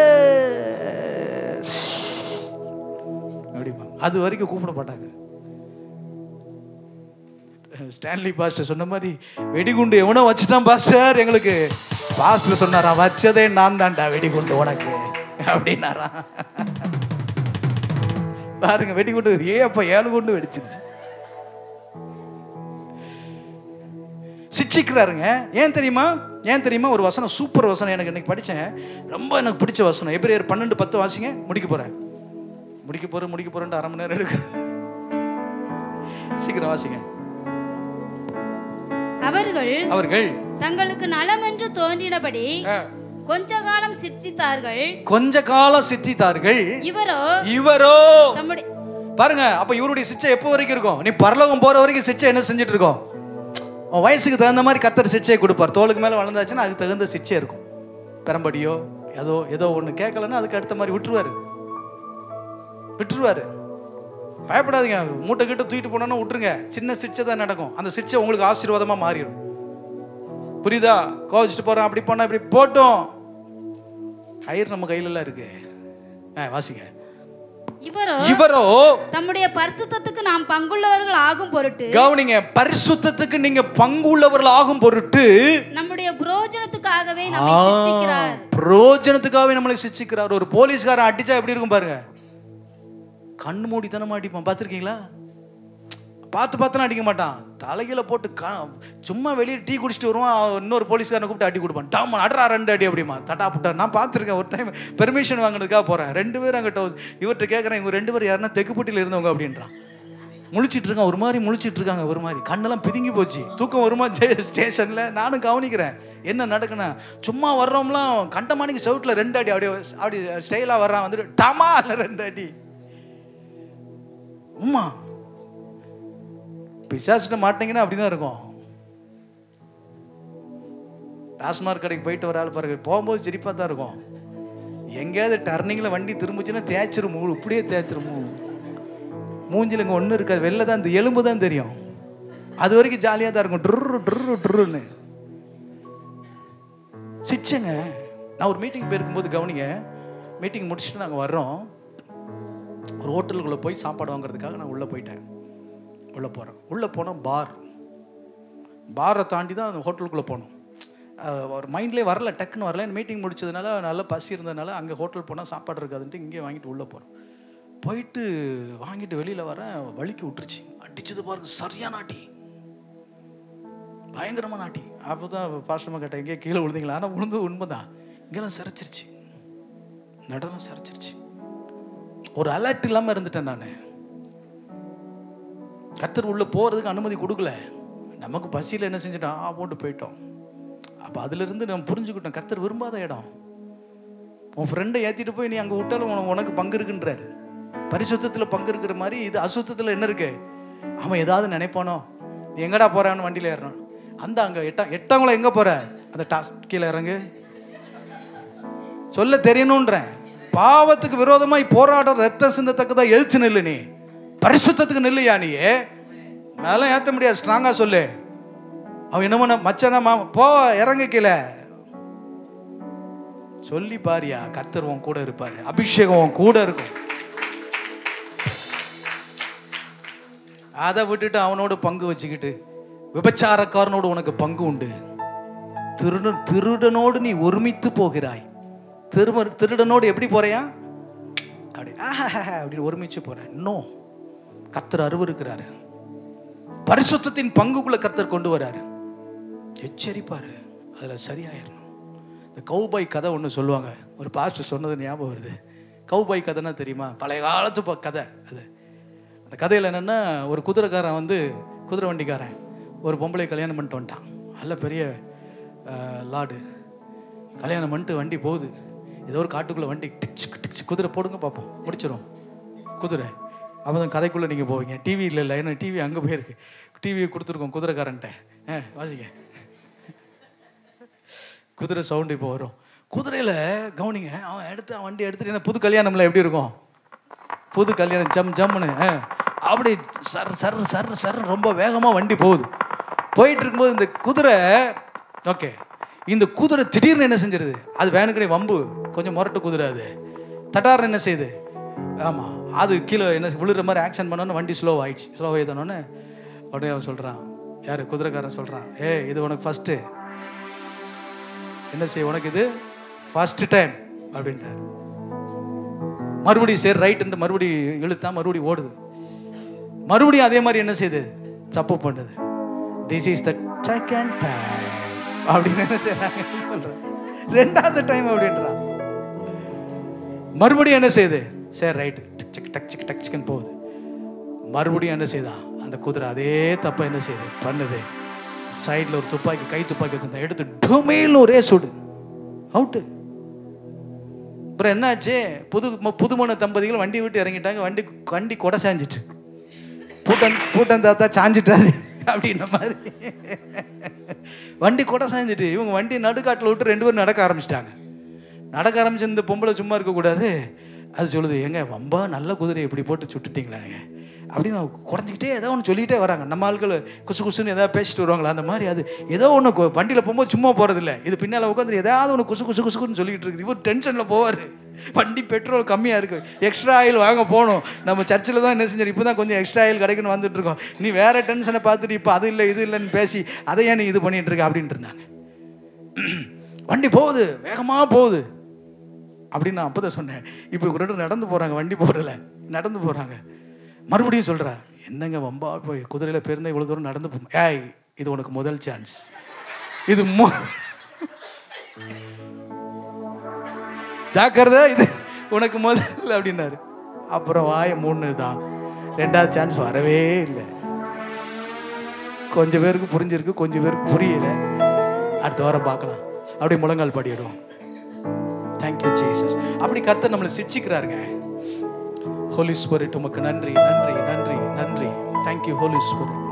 அப்படிமா அது வரைக்கும் கூப்பிட மாட்டாங்க ஸ்டான்லி பாஸ்டர் சொன்ன மாதிரி வெடிகுண்டு எவனோ வச்சுட்டான் பாஸ்டர் எங்களுக்கு பாஸ்டர் சொன்னாரா வச்சதே நான் தான்டா வெடிகுண்டு உனக்கு அப்படின்னாரா பாருங்க வெடிகுண்டு ஏ அப்ப ஏழு குண்டு வெடிச்சிருச்சு சிக்ஷிக்கிறாருங்க ஏன் தெரியுமா ஏன் தெரியுமா ஒரு வசனம் சூப்பர் வசனம் எனக்கு இன்னைக்கு படிச்சேன் ரொம்ப எனக்கு பிடிச்ச வசனம் எப்ரேயர் பன்னெண்டு பத்து வாசிங்க முடிக்க போறேன் முடிக்க போறேன் முடிக்க போறேன்ட்டு அரை மணி நேரம் எடுக்கு சீக்கிரம் வாசிங்க அவர்கள் அவர்கள் தங்களுக்கு நலம் என்று தோன்றினபடி கொஞ்ச காலம் சிர்சித்தார்கள் கொஞ்ச காலம் சித்தித்தார்கள் இவரோ இவரோ தம்முடைய பாருங்க அப்ப இவருடைய சிச்சை எப்போ வரைக்கும் இருக்கும் நீ பரலோகம் போற வரைக்கும் சிச்சை என்ன செஞ்சுட்டு இருக்கோம் உன் வயசுக்கு தகுந்த மாதிரி கத்தர் சிச்சையை கொடுப்பார் தோளுக்கு மேல வளர்ந்தாச்சுன்னா அதுக்கு தகுந்த சிச்சை இருக்கும் பெரம்படியோ ஏதோ ஏதோ ஒண்ணு கேட்கலன்னா அதுக்கு அடுத்த மாதிரி விட்டுருவாரு விட்டுருவாரு பயப்படாதீங்க மூட்டை கிட்ட தூக்கிட்டு போனோன்னா விட்டுருங்க சின்ன சிச்சை தான் நடக்கும் அந்த சிச்சை உங்களுக்கு ஆசீர்வாதமா மாறிடும் புரியுதா கோவிச்சிட்டு போறோம் அப்படி போனா இப்படி போட்டோம் கயிறு நம்ம கையில எல்லாம் இருக்கு ஆ, வாசிங்க இவரோ இவரோ தம்முடைய பரிசுத்தத்துக்கு நாம் பங்குள்ளவர்கள் ஆகும் பொருட்டு கவனிங்க பரிசுத்தத்துக்கு நீங்க பங்கு உள்ளவர்கள் ஆகும் பொருட்டு நம்முடைய புரோஜனத்துக்காகவே நம்மை சிட்சிக்கிறார் பிரயோஜனத்துக்காகவே நம்மளை சிச்சிக்கிறார் ஒரு போலீஸ்காரன் அடிச்சா எப்படி இருக்கும் பாருங்க கண்ணு மூடித்தனமா அடிப்பான் பார்த்துருக்கீங்களா பார்த்து பார்த்துலாம் அடிக்க மாட்டான் தலையில போட்டு க சும்மா வெளியே டீ குடிச்சிட்டு வருவான் அவன் இன்னொரு போலீஸ்காரனை கூப்பிட்டு அடி கொடுப்பான் டாம் அடரா ரெண்டு அடி அப்படிமா தட்டா புட்டா நான் பார்த்துருக்கேன் ஒரு டைம் பெர்மிஷன் வாங்கினதுக்காக போறேன் ரெண்டு பேரும் அங்கிட்ட இவர்கிட்ட கேட்குறேன் இவங்க ரெண்டு பேரும் யாருன்னா தெக்குப்பட்டியில் இருந்தவங்க அப்படின்றான் முழிச்சிட்டு இருக்கான் ஒரு மாதிரி முழிச்சிட்டு இருக்காங்க ஒரு மாதிரி கண்ணெல்லாம் பிதுங்கி போச்சு தூக்கம் வருமா ஸ்டேஷன்ல நானும் கவனிக்கிறேன் என்ன நடக்குன்னா சும்மா வர்றவங்களாம் கண்டமானிக்கு செவுட்டில் ரெண்டு அடி அப்படியே அப்படி ஸ்டைலாக வர்றான் வந்துட்டு டமா ரெண்டு அடி உம்மா பிசாசிட்ட மாட்டீங்கன்னா அப்படிதான் இருக்கும் டாஸ்மார்க் கடைக்கு போயிட்டு வர ஆள் பாருங்க போகும்போது சிரிப்பாக தான் இருக்கும் எங்கேயாவது டர்னிங்கில் வண்டி திரும்பிச்சுன்னா தேய்ச்சிரும் மூணு இப்படியே தேய்ச்சிரும் மூணு மூஞ்சில இங்கே ஒன்றும் இருக்காது வெளில தான் இந்த எலும்பு தான் தெரியும் அது வரைக்கும் ஜாலியாக தான் இருக்கும் ட்ரு ட்ரு ட்ருன்னு சிச்சங்க நான் ஒரு மீட்டிங் போயிருக்கும்போது கவனிங்க மீட்டிங் முடிச்சுட்டு நாங்கள் வர்றோம் ஒரு ஹோட்டலுக்குள்ளே போய் சாப்பாடு வாங்குறதுக்காக நான் உள்ளே போயிட்டேன் உள்ளே போகிறேன் உள்ளே போனால் பார் பாரை தாண்டி தான் அந்த ஹோட்டலுக்குள்ளே போனோம் அஹ் ஒரு மைண்ட்லேயே வரல டக்குன்னு வரல மீட்டிங் முடிச்சதுனால நல்ல பசி இருந்ததுனால அங்கே ஹோட்டல் போனால் சாப்பாடு இருக்காதுன்ட்டு இங்கே வாங்கிட்டு உள்ளே போகிறோம் போயிட்டு வாங்கிட்டு வெளியில் வரேன் வலிக்கு விட்டுருச்சு அடிச்சது பாருங்க சரியான அடி பயங்கரமான அடி அப்போ தான் பாஸ்டமாக கேட்டேன் எங்கேயே கீழே விழுந்தீங்களா ஆனால் விழுந்து உண்மைதான் இங்கெல்லாம் சிரைச்சிருச்சு நடனம் சிரைச்சிருச்சு ஒரு அலர்ட் இல்லாமல் இருந்துட்டேன் நான் கத்தர் உள்ள போகிறதுக்கு அனுமதி கொடுக்கல நமக்கு பசியில் என்ன செஞ்சிட்டோம் ஆ போட்டு போயிட்டோம் அப்போ அதிலிருந்து நம்ம புரிஞ்சுக்கிட்டோம் கத்தர் விரும்பாத இடம் உன் ஃப்ரெண்டை ஏற்றிட்டு போய் நீ அங்கே விட்டாலும் உனக்கு- உனக்கு பங்கு இருக்குன்றாரு பரிசுத்தத்தில் பங்கு இருக்கிற மாதிரி இது அசுத்தத்தில் என்ன இருக்கு அவன் ஏதாவது நினைப்பானோ நீ எங்கடா போறான்னு வண்டியில் ஏறணும் அந்த அங்கே எட்டா எட்டாங்குளம் எங்கே போற அந்த டாஸ் கீழே இறங்கு சொல்ல தெரியணுன்றேன் பாவத்துக்கு விரோதமாய் போராட ரத்தம் சிந்தத்தக்கதா எழுத்து நில்லு நீ பரிசுத்தத்துக்கு நில்லுயா நீ அதெல்லாம் ஏற்ற முடியாது ஸ்ட்ராங்கா சொல்லு அவன் என்னமோ மச்சானா மா போ இறங்க கீழே சொல்லி பாரியா கத்தர் உன் கூட இருப்பாரு அபிஷேகம் உன் கூட இருக்கும் அதை விட்டுட்டு அவனோட பங்கு வச்சுக்கிட்டு விபச்சாரக்காரனோடு உனக்கு பங்கு உண்டு திருடு திருடனோடு நீ ஒருமித்து போகிறாய் திரும திருடனோடு எப்படி போறியா அப்படி ஆஹாஹா அப்படின்னு ஒருமிச்சு போறேன் இன்னும் கத்தர் அருவருக்கிறாரு பரிசுத்தத்தின் பங்குக்குள்ள கத்தர் கொண்டு வராரு எச்சரிப்பாரு அதுல சரியாயிரணும் இந்த கௌபாய் கதை ஒன்று சொல்லுவாங்க ஒரு பாஸ்டர் சொன்னது ஞாபகம் வருது கௌபாய் கதைன்னா தெரியுமா பழைய காலத்து ப- கதை அது அந்த கதையில் என்னென்னா ஒரு குதிரைக்காரன் வந்து குதிரை வண்டிக்காரன் ஒரு பொம்பளை கல்யாணம் பண்ணிட்டு வந்துட்டான் நல்ல பெரிய அஹ், லாடு கல்யாணம் பண்ணிட்டு வண்டி போகுது ஏதோ ஒரு காட்டுக்குள்ளே வண்டி டிச்சு டிச்சு குதிரை போடுங்க பார்ப்போம் முடிச்சிடும் குதிரை அப்போ தான் கதைக்குள்ளே நீங்கள் போவீங்க டிவி இல்லை இல்லை ஏன்னா டிவி அங்கே போயிருக்கு டிவியை கொடுத்துருக்கோம் குதிரைக்காரன்ட்ட ஆ வாசிங்க குதிரை சவுண்டு இப்போ வரும் குதிரையில் கவனிங்க அவன் எடுத்து அவன் வண்டி எடுத்துட்டு என்ன புது கல்யாணம்ல எப்படி இருக்கும் புது கல்யாணம் ஜம் ஜம்னு ஆ. அப்படி சர் சர் சர் சர் ரொம்ப வேகமாக வண்டி போகுது போயிட்டு இருக்கும்போது இந்த குதிரை ஓகே இந்த குதிரை திடீர்னு என்ன செஞ்சிருது அது வேணுக்கடை வம்பு கொஞ்சம் முரட்டு குதிரை அது தட்டார்னு என்ன செய்யுது ஆமாம் அது கீழே என்ன விழுற மாதிரி ஆக்ஷன் பண்ணோன்னு வண்டி ஸ்லோ ஆயிடுச்சு ஸ்லோ ஆயிதனோன்னு உடனே அவன் சொல்கிறான் யார் குதிரைக்காரன் சொல்கிறான் ஏ இது உனக்கு ஃபஸ்ட்டு என்ன செய்ய உனக்கு இது ஃபர்ஸ்ட் டைம் அப்படின்ட்டார் மறுபடியும் சரி ரைட்டு மறுபடியும் இழுத்தா மறுபடியும் ஓடுது மறுபடியும் அதே மாதிரி என்ன செய்யுது தப்பு பண்ணுது this is the second time அப்படின்னு என்ன செய்யறாங்க சொல்றேன் ரெண்டாவது டைம் அப்படின்றான் மறுபடியும் என்ன செய்யுது சரி ரைட்டு டிக் சிக் டக் சிக் டக் சிக்கன் போகுது மறுபடியும் என்ன செய்தான் அந்த குதிரை அதே தப்பை என்ன செய்யுது பண்ணுது சைடில் ஒரு துப்பாக்கி கை துப்பாக்கி வச்சிருந்தா எடுத்து டொமைல்னு ஒரே சுடு அவுட்டு அப்புறம் என்னாச்சு புது ம- புதுமண தம்பதிகள் வண்டி விட்டு இறங்கிட்டாங்க வண்டி வண்டி கொடை சாஞ்சிட்டு பூட்டன் பூட்டன் தாத்தா சாஞ்சிட்டாரு அப்படின்ன மாதிரி வண்டி கொடை சாஞ்சிட்டு இவங்க வண்டி நடுக்காட்டில் விட்டு ரெண்டு பேரும் நடக்க ஆரம்பிச்சிட்டாங்க நடக்க ஆரம்பிச்சு இந்த பொம்பளை சும்மா இருக்கக்கூடாது அது சொல்லுது ஏங்க வம்பா நல்ல குதிரை இப்படி போட்டு சுட்டுட்டீங்களாங்க அப்படின்னு குறைஞ்சிக்கிட்டே ஏதோ ஒன்று சொல்லிக்கிட்டே வராங்க நம்ம ஆட்கள் குசு குசுன்னு ஏதாவது பேசிட்டு வருவாங்களா அந்த மாதிரி அது ஏதோ ஒன்று வண்டியில் போகும்போது சும்மா போகிறதில்ல இது பின்னால் உட்காந்து ஏதாவது ஒன்று குசு குசு குசுக்குன்னு சொல்லிக்கிட்டு இருக்குது இவர் டென்ஷனில் போவார் வண்டி பெட்ரோல் கம்மியாக இருக்குது எக்ஸ்ட்ரா ஆயில் வாங்க போகணும் நம்ம சர்ச்சில் தான் என்ன செஞ்சார் இப்போ தான் கொஞ்சம் எக்ஸ்ட்ரா ஆயில் கிடைக்குன்னு வந்துட்டு இருக்கோம் நீ வேற டென்ஷனை பார்த்துட்டு இப்போ அது இல்லை இது இல்லைன்னு பேசி அதை ஏன் நீ இது பண்ணிட்டு இருக்க அப்படின்ட்டு இருந்தாங்க வண்டி போகுது வேகமாக போகுது அப்படின்னு நான் அப்போ தான் சொன்னேன் இப்போ இவங்க ரெண்டு நடந்து போகிறாங்க வண்டி போகிறதில்ல நடந்து போகிறாங்க மறுபடியும் சொல்கிறா என்னங்க வம்பா போய் குதிரையில் பேருந்தா இவ்வளோ தூரம் நடந்து போ ஏய் இது உனக்கு முதல் சான்ஸ் இது மு ஜாக்கிரதை இது உனக்கு முதல் அப்படின்னாரு அப்புறம் வாயை மூணு தான் ரெண்டாவது சான்ஸ் வரவே இல்லை கொஞ்சம் பேருக்கு புரிஞ்சிருக்கு கொஞ்சம் பேருக்கு புரியல அடுத்த வாரம் பார்க்கலாம் அப்படியே முழங்கால் படிடுவோம் தேங்க்யூ ஜீசஸ் அப்படி கர்த்தர் நம்மளை சிரிச்சிக்கிறாருங்க ஹோலி ஸ்பிரிட் உமக்கு நன்றி நன்றி நன்றி நன்றி தேங்க்யூ ஹோலி ஸ்பிரிட்